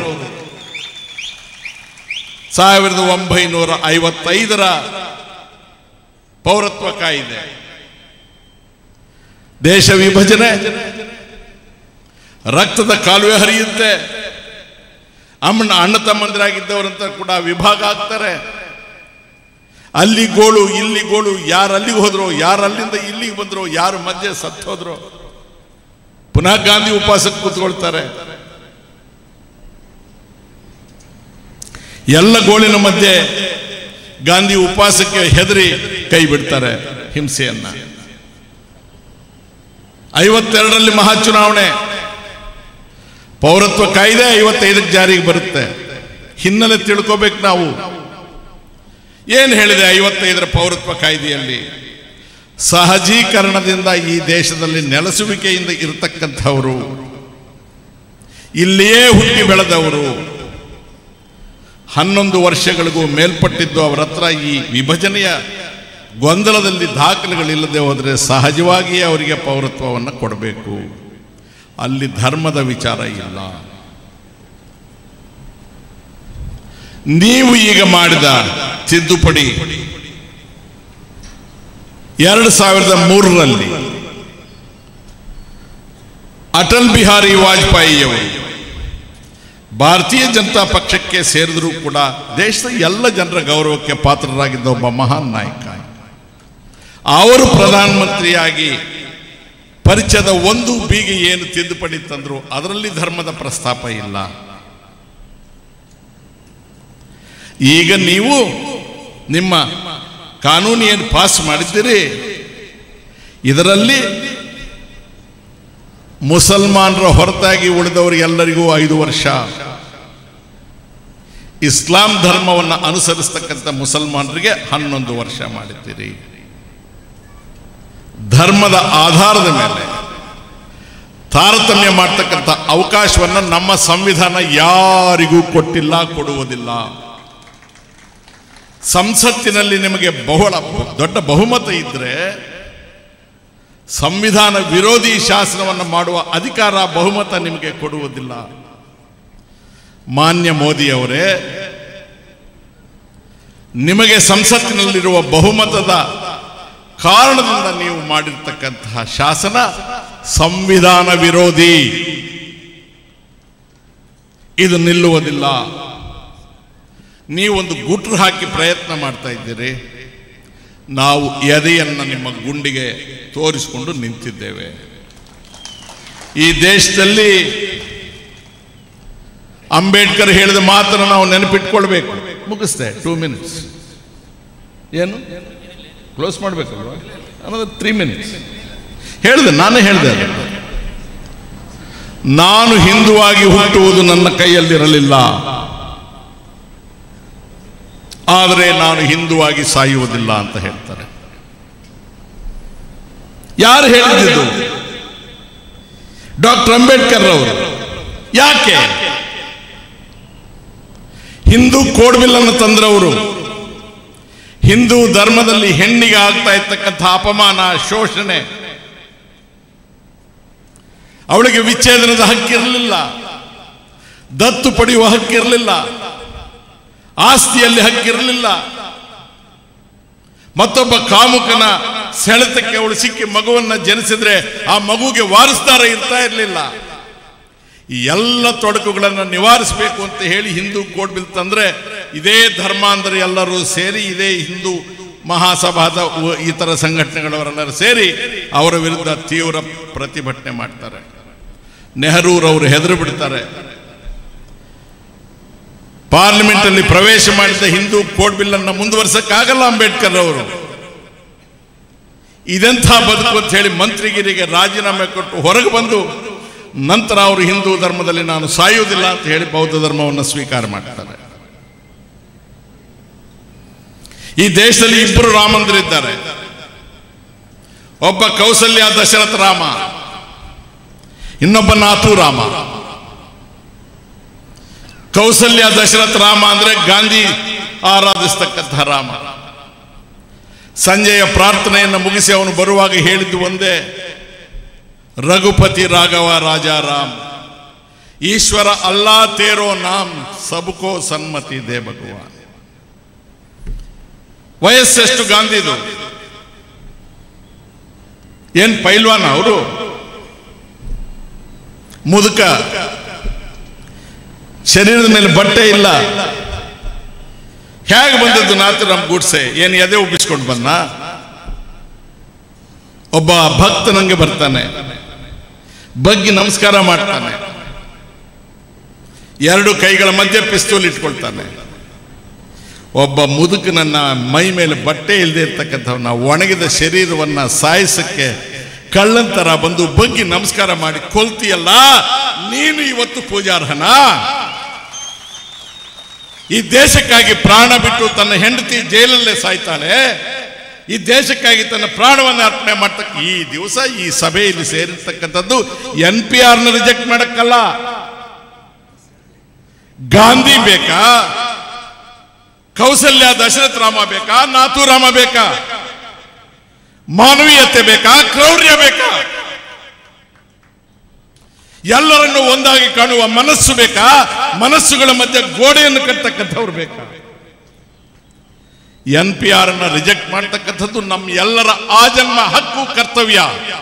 ಸಾವಿರದ ಒಂಬೈನೂರ ಐವತ್ತೈದರ ಪೌರತ್ವ ಕಾಯಿದೆ ದೇಶ ವಿಭಜನೆ ರಕ್ತದ ಕಾಲುವೆ ಹರಿಯುತ್ತೆ ಅಮ್ಮನ ಅಣ್ಣ ತಮ್ಮಂದಿರಾಗಿದ್ದವರಂತ ಕೂಡ ವಿಭಾಗ ಆಗ್ತಾರೆ ಅಲ್ಲಿ ಗೋಳು ಇಲ್ಲಿ ಗೋಳು ಯಾರು ಅಲ್ಲಿಗೆ ಹೋದ್ರು ಯಾರು ಅಲ್ಲಿಂದ ಇಲ್ಲಿಗೆ ಬಂದ್ರು ಯಾರು ಮಧ್ಯೆ ಸತ್ತು ಹೋದ್ರು ಪುನಃ ಗಾಂಧಿ ಉಪವಾಸಕ್ಕೆ ಕೂತ್ಕೊಳ್ತಾರೆ ಎಲ್ಲ ಗೋಳಿನ ಮಧ್ಯೆ ಗಾಂಧಿ ಉಪವಾಸಕ್ಕೆ ಹೆದರಿ ಕೈ ಬಿಡ್ತಾರೆ ಹಿಂಸೆಯನ್ನ ಐವತ್ತೆರಡರಲ್ಲಿ ಮಹಾಚುನಾವಣೆ ಪೌರತ್ವ ಕಾಯ್ದೆ ಐವತ್ತೈದಕ್ಕೆ ಜಾರಿಗೆ ಬರುತ್ತೆ ಹಿನ್ನೆಲೆ ತಿಳ್ಕೋಬೇಕು ನಾವು ಏನು ಹೇಳಿದೆ ಐವತ್ತೈದರ ಪೌರತ್ವ ಕಾಯ್ದೆಯಲ್ಲಿ ಸಹಜೀಕರಣದಿಂದ ಈ ದೇಶದಲ್ಲಿ ನೆಲೆಸುವಿಕೆಯಿಂದ ಇರತಕ್ಕಂಥವರು ಇಲ್ಲಿಯೇ ಹುಟ್ಟಿ ಬೆಳೆದವರು ಹನ್ನೊಂದು ವರ್ಷಗಳಿಗೂ ಮೇಲ್ಪಟ್ಟಿದ್ದು ಅವರ ಹತ್ರ ಈ ವಿಭಜನೆಯ ಗೊಂದಲದಲ್ಲಿ ದಾಖಲೆಗಳಿಲ್ಲದೆ ಹೋದರೆ ಸಹಜವಾಗಿಯೇ ಅವರಿಗೆ ಪೌರತ್ವವನ್ನು ಕೊಡಬೇಕು ಅಲ್ಲಿ ಧರ್ಮದ ವಿಚಾರ ಇಲ್ಲ ನೀವು ಈಗ ಮಾಡಿದ ತಿದ್ದುಪಡಿ ಎರಡು ಸಾವಿರದ ಮೂರರಲ್ಲಿ ಅಟಲ್ ಬಿಹಾರಿ ವಾಜಪೇಯಿಯವರು ಭಾರತೀಯ ಜನತಾ ಪಕ್ಷಕ್ಕೆ ಸೇರಿದರೂ ಕೂಡ ದೇಶದ ಎಲ್ಲ ಜನರ ಗೌರವಕ್ಕೆ ಪಾತ್ರರಾಗಿದ್ದ ಒಬ್ಬ ಮಹಾನ್ ನಾಯಕ ಅವರು ಪ್ರಧಾನಮಂತ್ರಿಯಾಗಿ ಪರಿಚಯದ ಒಂದು ಬೀಗೆ ಏನು ತಿದ್ದುಪಡಿ ತಂದ್ರು ಅದರಲ್ಲಿ ಧರ್ಮದ ಪ್ರಸ್ತಾಪ ಇಲ್ಲ ಈಗ ನೀವು ನಿಮ್ಮ ಕಾನೂನು ಏನು ಪಾಸ್ ಮಾಡಿದ್ದೀರಿ ಇದರಲ್ಲಿ ಮುಸಲ್ಮಾನರ ಹೊರತಾಗಿ ಉಳಿದವರಿಗೆಲ್ಲರಿಗೂ ಐದು ವರ್ಷ ಇಸ್ಲಾಂ ಧರ್ಮವನ್ನು ಅನುಸರಿಸ್ತಕ್ಕಂಥ ಮುಸಲ್ಮಾನರಿಗೆ ಹನ್ನೊಂದು ವರ್ಷ ಮಾಡಿದ್ದೀರಿ ಧರ್ಮದ ಆಧಾರದ ಮೇಲೆ ತಾರತಮ್ಯ ಮಾಡ್ತಕ್ಕಂಥ ಅವಕಾಶವನ್ನು ನಮ್ಮ ಸಂವಿಧಾನ ಯಾರಿಗೂ ಕೊಟ್ಟಿಲ್ಲ ಕೊಡುವುದಿಲ್ಲ ಸಂಸತ್ತಿನಲ್ಲಿ ನಿಮಗೆ ಬಹಳ ದೊಡ್ಡ ಬಹುಮತ ಇದ್ರೆ ಸಂವಿಧಾನ ವಿರೋಧಿ ಶಾಸನವನ್ನು ಮಾಡುವ ಅಧಿಕಾರ ಬಹುಮತ ನಿಮಗೆ ಕೊಡುವುದಿಲ್ಲ ಮಾನ್ಯ ಮೋದಿಯವರೇ ನಿಮಗೆ ಸಂಸತ್ತಿನಲ್ಲಿರುವ ಬಹುಮತದ ಕಾರಣದಿಂದ ನೀವು ಮಾಡಿರ್ತಕ್ಕಂತಹ ಶಾಸನ ಸಂವಿಧಾನ ವಿರೋಧಿ ಇದು ನಿಲ್ಲುವುದಿಲ್ಲ ನೀವೊಂದು ಗುಟ್ರು ಹಾಕಿ ಪ್ರಯತ್ನ ಮಾಡ್ತಾ ಇದ್ದೀರಿ ನಾವು ಎದೆಯನ್ನು ನಿಮ್ಮ ಗುಂಡಿಗೆ ತೋರಿಸಿಕೊಂಡು ನಿಂತಿದ್ದೇವೆ ಈ ದೇಶದಲ್ಲಿ ಅಂಬೇಡ್ಕರ್ ಹೇಳಿದ ಮಾತನ್ನು ನಾವು ನೆನಪಿಟ್ಕೊಳ್ಬೇಕು ಮುಗಿಸ್ದೆ ಟೂ ಮಿನಿಟ್ಸ್ ಏನು ಕ್ಲೋಸ್ ಮಾಡಬೇಕಲ್ವಾ ಅನ್ನೋದು ತ್ರೀ ಮಿನಿಟ್ಸ್ ಹೇಳಿದೆ ನಾನೇ ಹೇಳಿದೆ ಅದನ್ನು. ನಾನು ಹಿಂದುವಾಗಿ ಹುಟ್ಟುವುದು ನನ್ನ ಕೈಯಲ್ಲಿರಲಿಲ್ಲ ಆದರೆ ನಾನು ಹಿಂದುವಾಗಿ ಸಾಯುವುದಿಲ್ಲ ಅಂತ ಹೇಳ್ತಾರೆ ಯಾರು ಹೇಳಿದ್ದು ಡಾಕ್ಟರ್ ಅಂಬೇಡ್ಕರ್ ಅವರು ಯಾಕೆ ಹಿಂದೂ ಕೋಡ್ಬಿಲ್ ಅನ್ನು ತಂದ್ರವರು ಹಿಂದೂ ಧರ್ಮದಲ್ಲಿ ಹೆಣ್ಣಿಗೆ ಆಗ್ತಾ ಇರ್ತಕ್ಕಂಥ ಅಪಮಾನ ಶೋಷಣೆ ಅವಳಿಗೆ ವಿಚ್ಛೇದನದ ಹಕ್ಕಿರಲಿಲ್ಲ ದತ್ತು ಪಡೆಯುವ ಹಕ್ಕಿರಲಿಲ್ಲ ಆಸ್ತಿಯಲ್ಲಿ ಹಕ್ಕಿರಲಿಲ್ಲ ಮತ್ತೊಬ್ಬ ಕಾಮುಕನ ಸೆಳೆತಕ್ಕೆ ಅವಳು ಸಿಕ್ಕಿ ಮಗುವನ್ನ ಜನಿಸಿದ್ರೆ ಆ ಮಗುಗೆ ವಾರಸ್ದಾರ ಇರ್ತಾ ಇರಲಿಲ್ಲ ಈ ಎಲ್ಲ ತೊಡಕುಗಳನ್ನು ನಿವಾರಿಸಬೇಕು ಅಂತ ಹೇಳಿ ಹಿಂದೂ ಕೋಡ್ ಬಿಲ್ ತಂದ್ರೆ ಇದೇ ಧರ್ಮಾಂಧರು ಎಲ್ಲರೂ ಸೇರಿ ಇದೇ ಹಿಂದೂ ಮಹಾಸಭಾದ ಉ- ಇತರ ಸಂಘಟನೆಗಳವರೆಲ್ಲರೂ ಸೇರಿ ಅವರ ವಿರುದ್ಧ ತೀವ್ರ ಪ್ರತಿಭಟನೆ ಮಾಡ್ತಾರೆ ನೆಹರೂರವರು ಹೆದರು ಬಿಡ್ತಾರೆ ಪಾರ್ಲಿಮೆಂಟ್ ಅಲ್ಲಿ ಪ್ರವೇಶ ಮಾಡಿದ ಹಿಂದೂ ಕೋಡ್ ಬಿಲ್ ಅನ್ನ ಮುಂದುವರ್ಸಕ್ಕಾಗಲ್ಲ ಅಂಬೇಡ್ಕರ್ ಅವರು ಇದೆಂಥ ಬದುಕು ಅಂತ ಹೇಳಿ ಮಂತ್ರಿಗಿರಿಗೆ ರಾಜೀನಾಮೆ ಕೊಟ್ಟು ಹೊರಗೆ ಬಂದು ನಂತರ ಅವರು ಹಿಂದೂ ಧರ್ಮದಲ್ಲಿ ನಾನು ಸಾಯುವುದಿಲ್ಲ ಅಂತ ಹೇಳಿ ಬೌದ್ಧ ಧರ್ಮವನ್ನು ಸ್ವೀಕಾರ ಮಾಡ್ತಾರೆ ಈ ದೇಶದಲ್ಲಿ ಇಬ್ಬರು ರಾಮಂದ್ರಿದ್ದಾರೆ ಒಬ್ಬ ಕೌಸಲ್ಯ ದಶರಥ ರಾಮ ಇನ್ನೊಬ್ಬ ನಾಥು ರಾಮ ಕೌಸಲ್ಯ ದಶರಥ ರಾಮ ಅಂದ್ರೆ ಗಾಂಧಿ ಆರಾಧಿಸ್ತಕ್ಕಂತಹ ರಾಮ ಸಂಜೆಯ ಪ್ರಾರ್ಥನೆಯನ್ನು ಮುಗಿಸಿ ಅವನು ಬರುವಾಗ ಹೇಳಿದ್ದು ಒಂದೇ ರಘುಪತಿ ರಾಘವ ರಾಜಾ ರಾಮ್ ಈಶ್ವರ ಅಲ್ಲಾ ತೇರೋ ನಾಮ್ ಸಬಕೋ ಸನ್ಮತಿ ದೇ ಭಗವಾನ್ ವಯಸ್ಸೆಷ್ಟು ಗಾಂಧಿದು ಏನ್ ಪೈಲ್ವಾನ ಅವರು ಮುದುಕ ಶರೀರದ ಮೇಲೆ ಬಟ್ಟೆ ಇಲ್ಲ ಹೇಗೆ ಬಂದದ್ದು ನಾಥರಾಮ್ ಗೂಡ್ಸೆ ಏನು ಎದೆ ಉಬ್ಬಿಸ್ಕೊಂಡು ಬಂದ ಒಬ್ಬ ಭಕ್ತ ನಂಗೆ ಬರ್ತಾನೆ ಬಗ್ಗಿ ನಮಸ್ಕಾರ ಮಾಡ್ತಾನೆ ಎರಡು ಕೈಗಳ ಮಧ್ಯೆ ಪಿಸ್ತೂಲ್ ಇಟ್ಕೊಳ್ತಾನೆ ಒಬ್ಬ ಮುದುಕನನ್ನ ಮೈ ಮೇಲೆ ಬಟ್ಟೆ ಇಲ್ಲದೆ ಇರ್ತಕ್ಕಂಥವನ್ನ ಒಣಗಿದ ಶರೀರವನ್ನ ಸಾಯಿಸಕ್ಕೆ ಕಳ್ಳಂತರ ಬಂದು ಬಗ್ಗಿ ನಮಸ್ಕಾರ ಮಾಡಿ ಕೊಲ್ತಿಯಲ್ಲ ನೀನು ಇವತ್ತು ಪೂಜಾರ್ಹನ ಈ ದೇಶಕ್ಕಾಗಿ ಪ್ರಾಣ ಬಿಟ್ಟು ತನ್ನ ಹೆಂಡತಿ ಜೈಲಲ್ಲೇ ಸಾಯ್ತಾಳೆ ಈ ದೇಶಕ್ಕಾಗಿ ತನ್ನ ಪ್ರಾಣವನ್ನು ಅರ್ಪಣೆ ಮಾಡ್ತಕ್ಕ ಈ ದಿವಸ ಈ ಸಭೆಯಲ್ಲಿ ಸೇರಿರ್ತಕ್ಕಂಥದ್ದು ಎನ್ ಪಿ ಆರ್ನ ರಿಜೆಕ್ಟ್ ಮಾಡಕ್ಕಲ್ಲ ಗಾಂಧಿ ಬೇಕಾ ಕೌಸಲ್ಯ ದಶರಥ ರಾಮ ಬೇಕಾ ನಾಥುರಾಮ ಬೇಕಾ ಮಾನವೀಯತೆ ಬೇಕಾ ಕ್ರೌರ್ಯ ಬೇಕಾ ಎಲ್ಲರನ್ನು ಒಂದಾಗಿ ಕಾಣುವ ಮನಸ್ಸು ಬೇಕಾ ಮನಸ್ಸುಗಳ ಮಧ್ಯೆ ಗೋಡೆಯನ್ನು ಕಟ್ಟತಕ್ಕಂಥವ್ರು ಬೇಕಾ ಎನ್ ಪಿ ಆರ್ ಅನ್ನ ರಿಜೆಕ್ಟ್ ಮಾಡ್ತಕ್ಕಂಥದ್ದು ನಮ್ಮ ಎಲ್ಲರ ಆಜನ್ಮ ಹಕ್ಕು ಕರ್ತವ್ಯ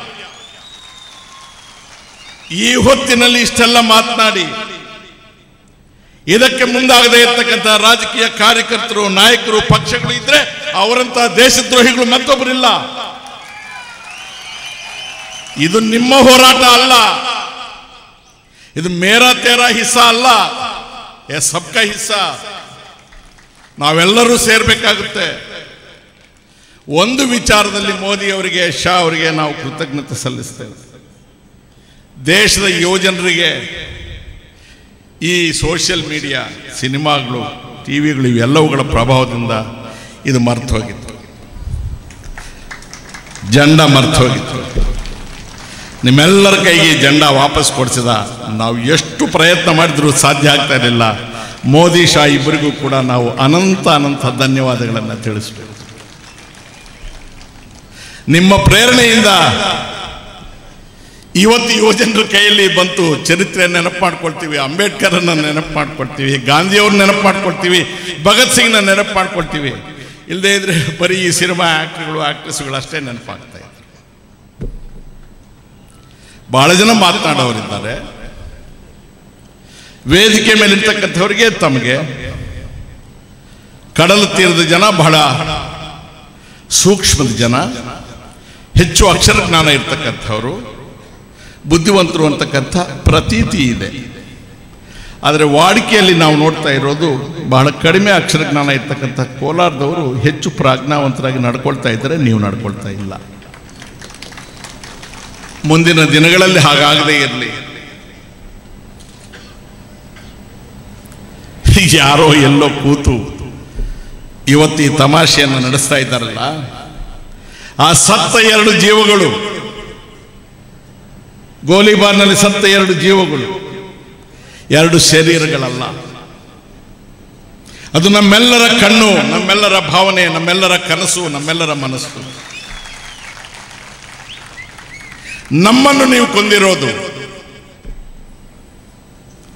ಈ ಹೊತ್ತಿನಲ್ಲಿ ಇಷ್ಟೆಲ್ಲ ಮಾತನಾಡಿ ಇದಕ್ಕೆ ಮುಂದಾಗದೇ ಇರ್ತಕ್ಕಂಥ ರಾಜಕೀಯ ಕಾರ್ಯಕರ್ತರು ನಾಯಕರು ಪಕ್ಷಗಳು ಇದ್ರೆ ಅವರಂತ ದೇಶದ್ರೋಹಿಗಳು ಮತ್ತೊಬ್ಬರಿಲ್ಲ ಇದು ನಿಮ್ಮ ಹೋರಾಟ ಅಲ್ಲ ಇದು ಮೇರಾ ತೇರಾ ಹಿಸ್ಸಾ ಅಲ್ಲ ಎ ಸಬ್ಕಾ ಹಿಸ್ಸಾ ನಾವೆಲ್ಲರೂ ಸೇರ್ಬೇಕಾಗುತ್ತೆ ಒಂದು ವಿಚಾರದಲ್ಲಿ ಮೋದಿ ಅವರಿಗೆ ಶಾ ಅವರಿಗೆ ನಾವು ಕೃತಜ್ಞತೆ ಸಲ್ಲಿಸ್ತೇವೆ ದೇಶದ ಯುವಜನರಿಗೆ ಈ ಸೋಷಿಯಲ್ ಮೀಡಿಯಾ ಸಿನಿಮಾಗಳು ಟಿವಿಗಳು ಇವೆಲ್ಲವುಗಳ ಪ್ರಭಾವದಿಂದ ಇದು ಮರ್ತು ಹೋಗಿತ್ತು ಜಂಡ ಮರ್ತು ಹೋಗಿತ್ತು ನಿಮ್ಮೆಲ್ಲರ ಕೈಗೆ ಈ ಜಂಡ ವಾಪಸ್ ಕೊಡಿಸಿದ ನಾವು ಎಷ್ಟು ಪ್ರಯತ್ನ ಮಾಡಿದ್ರೂ ಸಾಧ್ಯ ಆಗ್ತಾ ಇರಲಿಲ್ಲ ಮೋದಿ ಶಾ ಇಬ್ಬರಿಗೂ ಕೂಡ ನಾವು ಅನಂತ ಅನಂತ ಧನ್ಯವಾದಗಳನ್ನು ತಿಳಿಸ್ಬೇಕು ನಿಮ್ಮ ಪ್ರೇರಣೆಯಿಂದ ಇವತ್ತು ಯುವಜನರ ಕೈಯಲ್ಲಿ ಬಂತು ಚರಿತ್ರೆ ನೆನಪು ಮಾಡ್ಕೊಳ್ತೀವಿ ಅಂಬೇಡ್ಕರ್ನ ನೆನಪು ಮಾಡ್ಕೊಳ್ತೀವಿ ಗಾಂಧಿಯವ್ರನ್ನ ನೆನಪು ಮಾಡ್ಕೊಳ್ತೀವಿ ಭಗತ್ ಸಿಂಗ್ನ ನೆನಪು ಮಾಡ್ಕೊಳ್ತೀವಿ ಇಲ್ಲದೇ ಇದ್ರೆ ಬರೀ ಈ ಸಿನಿಮಾ ಆಕ್ಟರ್ಗಳು ಆಕ್ಟ್ರೆಸ್ಗಳು ಅಷ್ಟೇ ನೆನಪಾಗ್ತಾ ಇದ್ದಾರೆ ಬಹಳ ಜನ ಮಾತನಾಡೋರಿದ್ದಾರೆ ವೇದಿಕೆ ಮೇಲೆ ಇರ್ತಕ್ಕಂಥವ್ರಿಗೆ ತಮಗೆ ಕಡಲ ತೀರದ ಜನ ಬಹಳ ಸೂಕ್ಷ್ಮದ ಜನ ಹೆಚ್ಚು ಅಕ್ಷರ ಜ್ಞಾನ ಇರ್ತಕ್ಕಂಥವ್ರು ಬುದ್ಧಿವಂತರು ಅಂತಕ್ಕಂಥ ಪ್ರತೀತಿ ಇದೆ ಆದರೆ ವಾಡಿಕೆಯಲ್ಲಿ ನಾವು ನೋಡ್ತಾ ಇರೋದು ಬಹಳ ಕಡಿಮೆ ಅಕ್ಷರ ಜ್ಞಾನ ಇರ್ತಕ್ಕಂಥ ಕೋಲಾರದವರು ಹೆಚ್ಚು ಪ್ರಾಜ್ಞಾವಂತರಾಗಿ ನಡ್ಕೊಳ್ತಾ ಇದ್ದಾರೆ ನೀವು ನಡ್ಕೊಳ್ತಾ ಇಲ್ಲ ಮುಂದಿನ ದಿನಗಳಲ್ಲಿ ಹಾಗಾಗದೇ ಇರಲಿ ಯಾರೋ ಎಲ್ಲೋ ಕೂತು ಇವತ್ತು ಈ ತಮಾಷೆಯನ್ನು ನಡೆಸ್ತಾ ಇದ್ದಾರಲ್ಲ ಆ ಸತ್ತ ಎರಡು ಜೀವಗಳು ಗೋಲಿಬಾರ್ನಲ್ಲಿ ಸತ್ತ ಎರಡು ಜೀವಗಳು ಎರಡು ಶರೀರಗಳಲ್ಲ ಅದು ನಮ್ಮೆಲ್ಲರ ಕಣ್ಣು ನಮ್ಮೆಲ್ಲರ ಭಾವನೆ ನಮ್ಮೆಲ್ಲರ ಕನಸು ನಮ್ಮೆಲ್ಲರ ಮನಸ್ಸು ನಮ್ಮನ್ನು ನೀವು ಕೊಂದಿರೋದು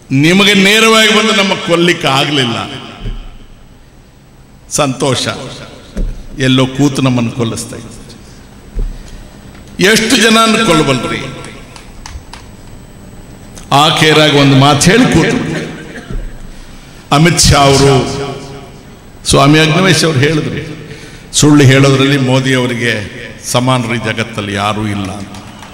ನಿಮಗೆ ನೇರವಾಗಿ ಬಂದು ನಮ್ಮ ಕೊಲ್ಲಿಕ್ಕೆ ಆಗಲಿಲ್ಲ ಸಂತೋಷ ಎಲ್ಲೋ ಕೂತು ನಮ್ಮನ್ನು ಕೊಲ್ಲಿಸ್ತಾ ಇದ್ದಾರೆ ಎಷ್ಟು ಜನ ಕೊಲ್ಲಬಲ್ರಿ ಆ ಕೇರಾಗ ಒಂದು ಮಾತು ಹೇಳಿ ಕೂತು ಅಮಿತ್ ಶಾ ಅವರು ಸ್ವಾಮಿ ಅಗ್ನವೇಶ್ ಅವರು ಹೇಳಿದ್ರು ಸುಳ್ಳು ಹೇಳೋದ್ರಲ್ಲಿ ಮೋದಿ ಅವರಿಗೆ ಸಮಾನರು ಈ ಜಗತ್ತಲ್ಲಿ ಯಾರೂ ಇಲ್ಲ ಅಂತ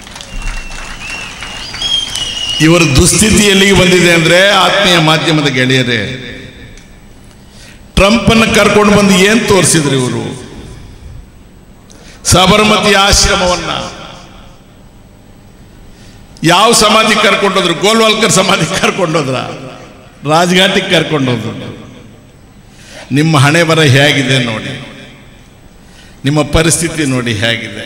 ಇವರ ದುಸ್ಥಿತಿ ಎಲ್ಲಿಗೆ ಬಂದಿದೆ ಅಂದ್ರೆ ಆತ್ಮೀಯ ಮಾಧ್ಯಮದ ಗೆಳೆಯರೇ ಟ್ರಂಪ್ ಅನ್ನು ಕರ್ಕೊಂಡು ಬಂದು ಏನ್ ತೋರಿಸಿದ್ರು ಇವರು ಸಬರಮತಿ ಆಶ್ರಮವನ್ನ ಯಾವ ಸಮಾಧಿ ಕರ್ಕೊಂಡೋದ್ರು ಗೋಲ್ವಾಲ್ಕರ್ ಸಮಾಧಿ ಕರ್ಕೊಂಡೋದ್ರ ರಾಜ್ಘಾಟಿಗೆ ಕರ್ಕೊಂಡೋದ್ರು ನಿಮ್ಮ ಹಣೆ ಬರ ಹೇಗಿದೆ ನೋಡಿ ನಿಮ್ಮ ಪರಿಸ್ಥಿತಿ ನೋಡಿ ಹೇಗಿದೆ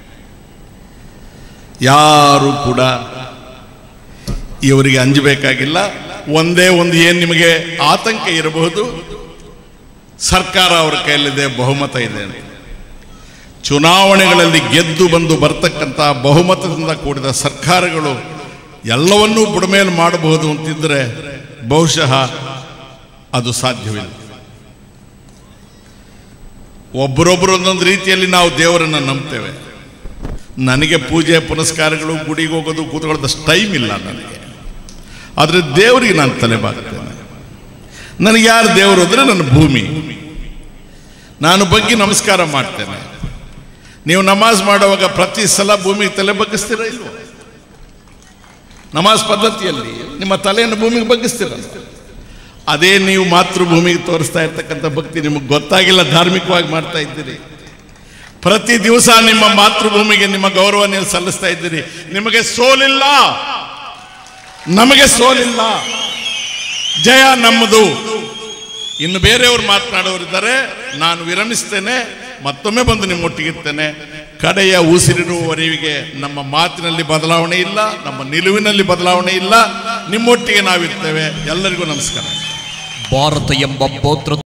ಯಾರು ಕೂಡ ಇವರಿಗೆ ಅಂಜಬೇಕಾಗಿಲ್ಲ ಒಂದೇ ಒಂದು ಏನು ನಿಮಗೆ ಆತಂಕ ಇರಬಹುದು ಸರ್ಕಾರ ಅವರ ಕೈಯಲ್ಲಿದೆ ಬಹುಮತ ಇದೆ ಅಂತ. ಚುನಾವಣೆಗಳಲ್ಲಿ ಗೆದ್ದು ಬಂದು ಬರ್ತಕ್ಕಂಥ ಬಹುಮತದಿಂದ ಕೂಡಿದ ಸರ್ಕಾರಗಳು ಎಲ್ಲವನ್ನೂ ಬುಡಮೇಲು ಮಾಡಬಹುದು ಅಂತಿದ್ರೆ ಬಹುಶಃ ಅದು ಸಾಧ್ಯವಿಲ್ಲ ಒಬ್ಬರೊಬ್ಬರು ಒಂದೊಂದು ರೀತಿಯಲ್ಲಿ ನಾವು ದೇವರನ್ನು ನಂಬ್ತೇವೆ ನನಗೆ ಪೂಜೆ ಪುನಸ್ಕಾರಗಳು ಗುಡಿಗೆ ಹೋಗೋದು ಕೂತ್ಕೊಳ್ಳೋದಷ್ಟು ಟೈಮ್ ಇಲ್ಲ ನನಗೆ ಆದರೆ ದೇವರಿಗೆ ನಾನು ತಲೆ ಬಾಗ್ತೇನೆ ನನಗೆ ಯಾರು ದೇವರು ಅಂದರೆ ನನ್ನ ಭೂಮಿ ನಾನು ಬಗ್ಗಿ ನಮಸ್ಕಾರ ಮಾಡ್ತೇನೆ ನೀವು ನಮಾಜ್ ಮಾಡುವಾಗ ಪ್ರತಿ ಸಲ ಭೂಮಿಗೆ ತಲೆ ಬಗ್ಗಿಸ್ತೀರ ಇಲ್ವೋ ನಮಾಜ್ ಪದ್ಧತಿಯಲ್ಲಿ ನಿಮ್ಮ ತಲೆಯನ್ನು ಭೂಮಿಗೆ ಬಗ್ಗಿಸ್ತೀರ ಅದೇ ನೀವು ಮಾತೃಭೂಮಿಗೆ ತೋರಿಸ್ತಾ ಇರ್ತಕ್ಕಂಥ ಭಕ್ತಿ ನಿಮಗೆ ಗೊತ್ತಾಗಿಲ್ಲ ಧಾರ್ಮಿಕವಾಗಿ ಮಾಡ್ತಾ ಇದ್ದೀರಿ ಪ್ರತಿ ದಿವಸ ನಿಮ್ಮ ಮಾತೃಭೂಮಿಗೆ ನಿಮ್ಮ ಗೌರವ ನೀವು ಸಲ್ಲಿಸ್ತಾ ಇದ್ದೀರಿ ನಿಮಗೆ ಸೋಲಿಲ್ಲ ನಮಗೆ ಸೋಲಿಲ್ಲ ಜಯ ನಮ್ಮದು ಇನ್ನು ಬೇರೆಯವರು ಮಾತನಾಡೋರಿದ್ದಾರೆ ನಾನು ವಿರಮಿಸ್ತೇನೆ ಮತ್ತೊಮ್ಮೆ ಬಂದು ನಿಮ್ಮೊಟ್ಟಿಗಿರ್ತೇನೆ ಕಡೆಯ ಉಸಿರಿರುವವರೆಗೆ ನಮ್ಮ ಮಾತಿನಲ್ಲಿ ಬದಲಾವಣೆ ಇಲ್ಲ ನಮ್ಮ ನಿಲುವಿನಲ್ಲಿ ಬದಲಾವಣೆ ಇಲ್ಲ ನಿಮ್ಮೊಟ್ಟಿಗೆ ನಾವಿರ್ತೇವೆ ಎಲ್ಲರಿಗೂ ನಮಸ್ಕಾರ ಭಾರತ ಎಂಬ ಪೌತ್ರ